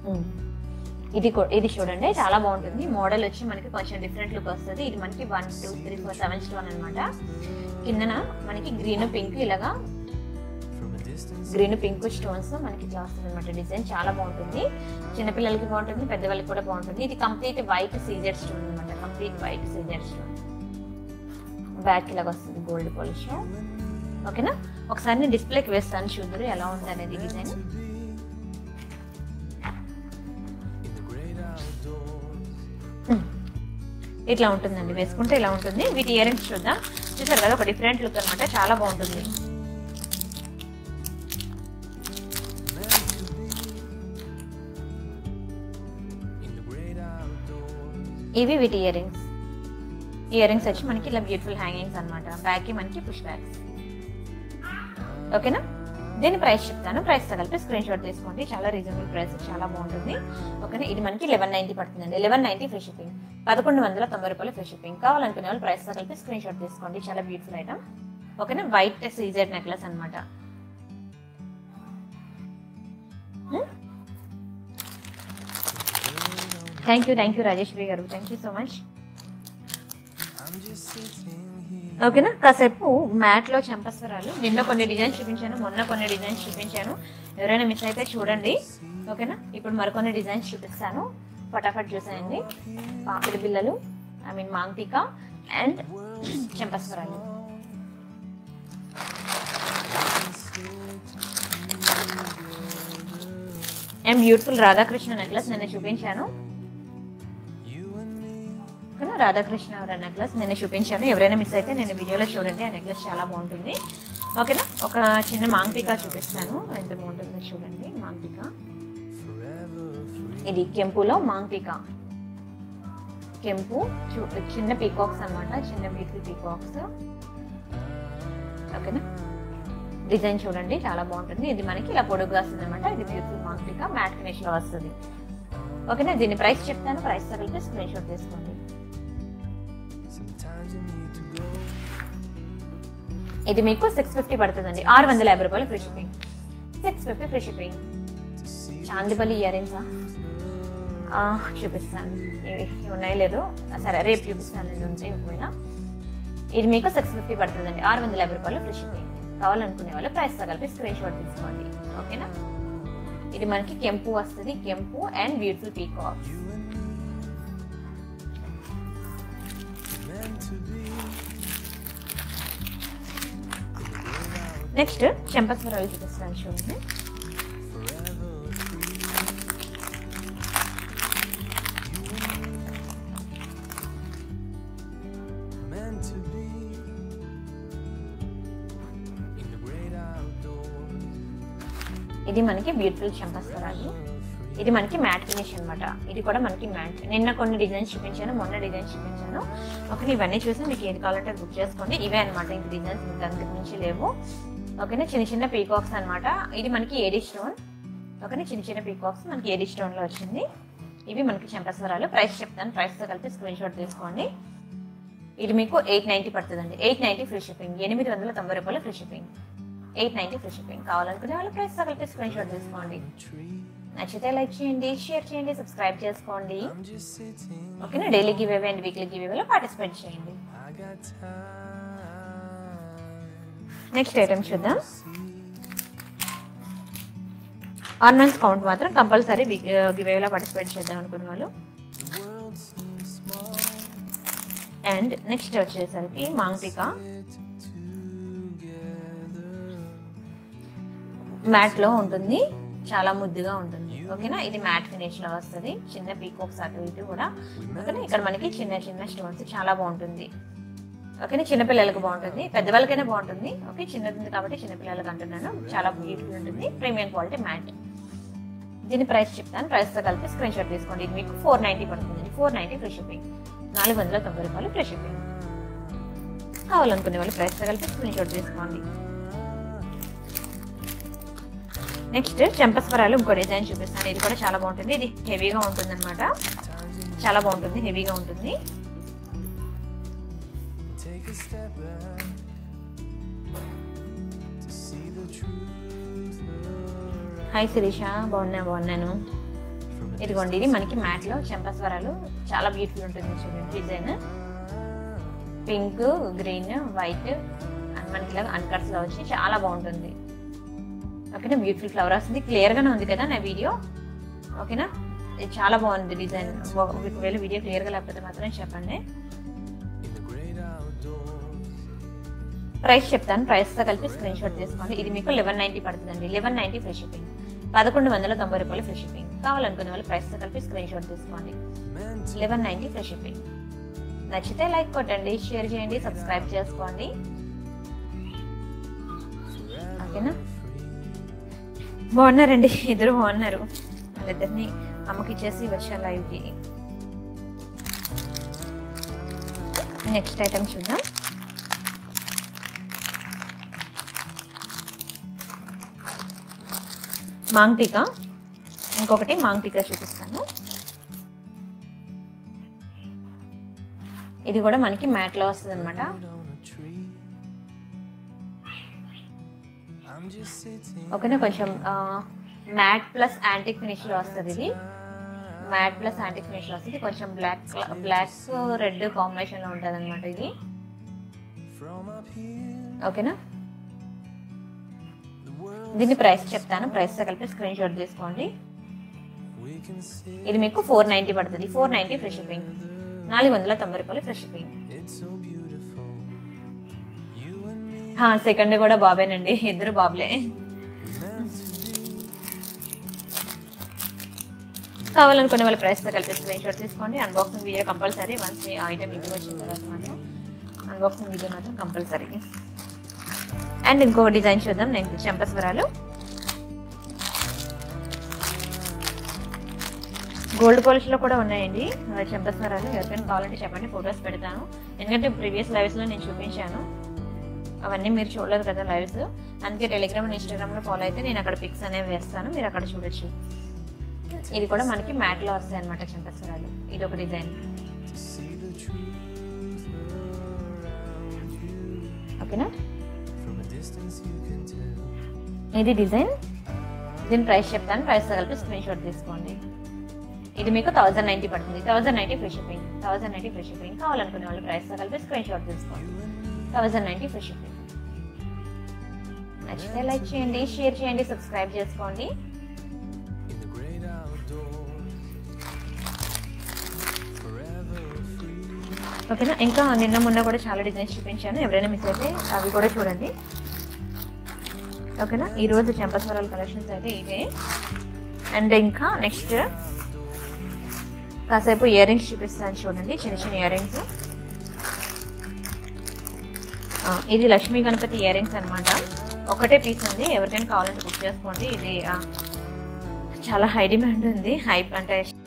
ఉమ్. ఇది కూ- ఇది చూడండి చాలా బాగుంటుంది మోడల్ వచ్చి మనకి కొంచెం డిఫరెంట్ లుక్ వస్తుంది ఇది మనకి one two three four seven stone అనమాట కిందన మనకి గ్రీన్ పింక్ ఇలాగా From a distance, green pink stones మనకి ఇట్లా వస్తుంది అనమాట డిజైన్ చాలా బాగుంటుంది చిన్నపిల్లలకి బాగుంటుంది పెద్దవాళ్ళకి కూడా బాగుంటుంది ఇది కంప్లీట్ వైట్ సీజర్ స్టోన్ అనమాట complete white CZ stone back ఇలాగ వస్తుంది గోల్డ్ పాలిష్ ఓకేనా ఒకసారి నేను డిస్ప్లేకి వేస్తాను చూద్దరు ఎలా ఉంది అనేది design to be in the great outdoors. ఇట్లా ఉంటుందండి వేసుకుంటే ఇలా ఉంటుంది వీటి ఇయర్ రింగ్స్ చూద్దాం చూసారు కదా ఒక డిఫరెంట్ లుక్ అనమాట చాలా బాగుంటుంది In the great outdoors. ఇవి వీటి ఇయర్ రింగ్స్ ఇయర్ రింగ్స్ వచ్చి మనకి ఇలా బ్యూటిఫుల్ హ్యాంగింగ్స్ అనమాట బ్యాక్ కి మనకి పుష్ బ్యాగ్స్ ఓకేనా దీని ప్రైస్ చెప్తాను ప్రైస్ కలిపి స్క్రీన్ షాట్ తీసుకోండి చాలా రీజనబుల్ ప్రైస్ చాలా బాగుంటుంది ఓకేనా ఇది మనకి లెవెన్ నైన్టీ పడుతుందండి లెవెన్ నైన్టీ ఫ్రీ షిప్పింగ్ పదకొండు వందల తొంభై రూపాయలు ఫ్రీ షిప్పింగ్ కావాలనుకునే వాళ్ళు ప్రైస్ కలిపి స్క్రీన్ షాట్ తీసుకోండి చాలా బ్యూటిఫుల్ ఐటమ్ ఓకేనా వైట్ సీజెడ్ నెక్లెస్ అనమాట thank you thank you Rajeswari garu thank you so much I'm just sitting here. ఓకేనా కాసేపు మ్యాట్ లో చంపస్వరాలు నిన్న కొన్ని డిజైన్స్ చూపించాను మొన్న కొన్ని డిజైన్స్ చూపించాను ఎవరైనా మిస్ అయితే చూడండి ఓకేనా ఇప్పుడు మరికొన్ని డిజైన్స్ చూపిస్తాను ఫటాఫట్ చూసేయండి పాపిడి బిల్లలు ఐ మీన్ మాంగ్టిక అండ్ చంపస్వరాలు అండ్ బ్యూటిఫుల్ రాధాకృష్ణ నెక్లెస్ నిన్న చూపించాను You and me. ఓకేనా రాధాకృష్ణ అవర నెక్లెస్ నేను చూపించాను ఎవరైనా మిస్ అయితే నేను వీడియోలో చూడండి ఆ నెక్లెస్ చాలా బాగుంటుంది ఓకేనా ఒక చిన్న మాంగ్టికా చూపిస్తాను ఎంత బాగుంటుందో చూడండి మాంగ్టికా Forever free. ఇది కెంపులో మాంగ్టికా కెంపు చూ- చిన్న పీకాక్స్ అన్నమాట చిన్న బ్యూటిఫుల్ పీకాక్స్ ఓకేనా డిజైన్ చూడండి చాలా బాగుంటుంది ఇది మనకి ఇలా పొడుగుగా వస్తుంది అనమాట ఇది బ్యూటిఫుల్ మాంగ్టికా మ్యాట్ ఫినిష్ లో వస్తుంది ఓకేనా దీని ప్రైస్ చెప్తాను ప్రైస్ తగిలితే స్క్రీన్ షాట్ తీసుకోండి Sometimes you need to go. ఇది మీకు సిక్స్ ఫిఫ్టీ పడుతుందండి ఆరు వందల యాభై రూపాయలు free shipping six fifty free shipping to see చాందిపల్లి ఇయర్ రింగ్సా చూపిస్తాను ఇవి ఇవి ఉన్నాయి లేదు సరే రేపు చూపిస్తాను ఇది ఉంటాయి ఒకవేళ ఇది మీకు సిక్స్ ఫిఫ్టీ పడుతుందండి ఆరు వందల యాభై రూపాయలు ఫ్రీ షిప్పింగ్ కావాలనుకునే వాళ్ళు ప్రైస్ కలిపి స్క్రీన్ షాట్ తీసుకోండి ఓకేనా ఇది మనకి కెంపు వస్తుంది కెంపు and beautiful peacock you and me. Meant to be. Next చెంపస్వరాలు చూపిస్తాను చూడండి Forever free. Meant to be. In the great outdoors. ఇది మనకి బ్యూటిఫుల్ చెంపస్వరాలు ఇది మనకి మ్యాట్ ఫినిష్ అన్నమాట ఇది కూడా మనకి మ్యాట్ నిన్న కొన్ని డిజైన్స్ చూపించాను మొన్న డిజైన్స్ చూపించాను ఓకే ఇవన్నీ చూసి మీకు ఏది కావాలంటే అది బుక్ చేసుకోండి ఇవే అనమాట ఇంక డిజైన్స్ ఇంకా అందుకు మించి లేవు ఓకేనా చిన్న చిన్న పీకాక్స్ అన్నమాట ఇది మనకి ఏడి స్టోన్ ఓకేనా చిన్న చిన్న పీకాక్స్ మనకి ఏడి స్టోన్ లో వచ్చింది ఇవి మనకి చెంపస్వరాలు ప్రైస్ చెప్తాను ప్రైస్ తో కలిపి స్క్రీన్ షాట్ తీసుకోండి ఇది మీకు ఎయిట్ నైన్టీ పడుతుందండి ఎయిట్ నైన్టీ ఫ్రీ షిప్పింగ్ ఎనిమిది వందల తొంభై రూపాయలు free shipping eight ninety free shipping కావాలనుకునే వాళ్ళు ప్రైస్ తో కలిపి స్క్రీన్ షాట్ తీసుకోండి Tree. నచ్చితే లైక్ చేయండి షేర్ చేయండి సబ్స్క్రైబ్ చేసుకోండి I'm just sitting. ఓకేనా daily give away and weekly give అవేలో పార్టిసిపేట్ చేయండి I got time. Next item చూద్దాం ఆర్నమెంట్స్ కౌంట్ మాత్రం కంపల్సరీ గివ్ అవేలో పార్టిసిపేట్ చేద్దాం అనుకున్న వాళ్ళు The world seems small. And next వచ్చేసరికి మాంగ్టికా It together. మ్యాట్ లో ఉంటుంది చాలా ముద్దుగా ఉంటుంది ఓకేనా ఇది మ్యాట్ ఫినిష్ లో వస్తుంది చిన్న పీకోక్స్ అటు ఇటు కూడా ఓకేనా ఇక్కడ మనకి చిన్న చిన్న స్టోన్స్ చాలా బాగుంటుంది ఓకేనా చిన్నపిల్లలకు బాగుంటుంది పెద్దవాళ్ళకైనా బాగుంటుంది ఓకే చిన్నది ఉంది కాబట్టి చిన్నపిల్లలకు అంటున్నాను చాలా బ్యూటిఫుల్ ఉంటుంది ప్రీమియం క్వాలిటీ మ్యాట్ దీని ప్రైస్ చెప్తాను ప్రైస్తో కలిపి స్క్రీన్ షాట్ తీసుకోండి ఇది మీకు ఫోర్ నైంటీ పడుతుంది ఫోర్ నైంటీ ఫ్రీ షిప్పింగ్ నాలుగు వందల తొంభై రూపాయలు ఫ్రీ షిప్పింగ్ కావాలనుకునే వాళ్ళు ప్రైస్తో కలిపి స్క్రీన్ షాట్ తీసుకోండి నెక్స్ట్ చెంపస్వరాలు ఇంకో డిజైన్ చూపిస్తాను ఇది కూడా చాలా బాగుంటుంది ఇది హెవీగా ఉంటుంది అనమాట చాలా బాగుంటుంది హెవీగా ఉంటుంది Take a step back to see the truth around hi Sirisha బాగున్నా బాగున్నాను ఇదిగోండి ఇది మనకి మ్యాట్ లో చెంపస్వరాలు చాలా బ్యూటిఫుల్ ఉంటుంది చూడండి design pink green white and మనకి ఇలా అన్కట్స్ లో వచ్చి చాలా బాగుంటుంది ఓకేనా బ్యూటిఫుల్ ఫ్లవర్ వస్తుంది క్లియర్ గానే ఉంది కదా నా వీడియో ఓకేనా ఇది చాలా బాగుంది డిజైన్ ఒకవేళ వీడియో క్లియర్ గా లేకపోతే మాత్రం చెప్పండి in the great outdoors. Price చెప్తాను ప్రైస్ తో కలిపి స్క్రీన్ షాట్ తీసుకోండి ఇది మీకు లెవెన్ నైన్టీ పడుతుందండి లెవెన్ నైన్టీ ఫ్రీ షిప్పింగ్ పదకొండు వందల తొంభై రూపాయలు ఫ్రీ షిప్పింగ్ కావాలనుకునే వాళ్ళు ప్రైస్ తో కలిపి స్క్రీన్ షాట్ తీసుకోండి Meant to eleven ninety free shipping నచ్చితే లైక్ కొట్టండి షేర్ చేయండి సబ్స్క్రైబ్ చేసుకోండి ఓకేనా బాగున్నారండి ఇద్దరు బాగున్నారు వాళ్ళిద్దరిని అమ్మకి ఇచ్చేసి వచ్చా లైవ్కి నెక్స్ట్ ఐటమ్ చూద్దాం మాంగ్ టీకా ఇంకొకటి మాంగ్ టీకా చూపిస్తాను ఇది కూడా మనకి మ్యాట్ లో వస్తుంది అనమాట on a tree. I'm just sitting ఓకేనా కొంచెం మ్యాట్ ప్లస్ యాంటిక్ ఫినిష్ లో వస్తుంది ఇది మ్యాట్ ప్లస్ యాంటిక్ ఫినిష్ లో వస్తుంది కొంచెం బ్లాక్ బ్లాక్ రెడ్ కాంబినేషన్ లో ఉంటుంది అనమాట ఇది from up here. ఓకేనా The world దీని ప్రైస్ చెప్తాను ప్రైస్ తో కలిపి స్క్రీన్ షాట్ తీసుకోండి we can see. ఇది మీకు ఫోర్ నైన్టీ పడుతుంది ఫోర్ నైన్టీ ఫ్రీ షిప్పింగ్ నాలుగు వందల తొంభై రూపాయలు free shipping It's so beautiful. You and me second కూడా బాబేనండి ఇద్దరు బాబులే meant to be. కావాలనుకునే వాళ్ళ ప్రైస్ తో కలిపి స్క్రీన్ షాట్ తీసుకోండి అన్బాక్సింగ్ వీడియో కంపల్సరీ వన్స్ మీ ఐటమ్ ఇంటికి వచ్చిన తర్వాత మాత్రం అన్బాక్సింగ్ వీడియో మాత్రం కంపల్సరీ అండ్ ఇంకో డిజైన్ చూద్దాం నేను చెంపస్వరాలు గోల్డ్ పాలిష్ లో కూడా ఉన్నాయండి ఆ చెంపస్వరాలు ఎవరికైనా కావాలంటే చెప్పండి ఫొటోస్ పెడతాను ఎందుకంటే ప్రీవియస్ లైవ్స్ లో నేను చూపించాను అవన్నీ మీరు చూడలేదు కదా లైవ్స్ అందుకే టెలిగ్రామ్ అండ్ ఇన్స్టాగ్రామ్ లో ఫాలో అయితే నేను అక్కడ పిక్స్ అనేవి వేస్తాను మీరు అక్కడ చూడొచ్చు ఇది కూడా మనకి మ్యాట్ లో వస్తాయి అనమాట చెంపస్వరాలు ఇది ఒక design To see the truth around you. ఓకేనా From a distance you can tell. ఇది డిజైన్ దీని ప్రైస్ చెప్తాను ప్రైస్ కలిపి స్క్రీన్ షాట్ తీసుకోండి ఇది మీకు థౌసండ్ నైన్టీ పడుతుంది thousand ninety free shipping thousand ninety free shipping కావాలనుకునే వాళ్ళు ప్రైస్ కలిపి స్క్రీన్ షాట్ తీసుకోండి థౌసండ్ నైన్టీ ఫ్రీ షిప్పింగ్ నచ్చితే లైక్ చేయండి షేర్ చేయండి సబ్స్క్రైబ్ చేసుకోండి In the great outdoors. Forever free. ఓకేనా ఇంకా నిన్న మొన్న కూడా చాలా డిజైన్స్ చూపించాను ఎవరైనా మిస్ అయితే అవి కూడా చూడండి ఓకేనా ఈ రోజు చెంపస్వరాల కలెక్షన్స్ అయితే ఇవే అండ్ ఇంకా నెక్స్ట్ కాసేపు ఇయర్ రింగ్స్ చూపిస్తాను చూడండి చిన్న చిన్న ఇయర్ రింగ్స్ ఇది లక్ష్మీ గణపతి ఇయర్ రింగ్స్ అనమాట ఒకటే పీస్ ఉంది ఎవరికైనా కావాలంటే బుక్ చేసుకోండి ఇది ఆ, చాలా హై డిమాండ్ ఉంది హై అంటే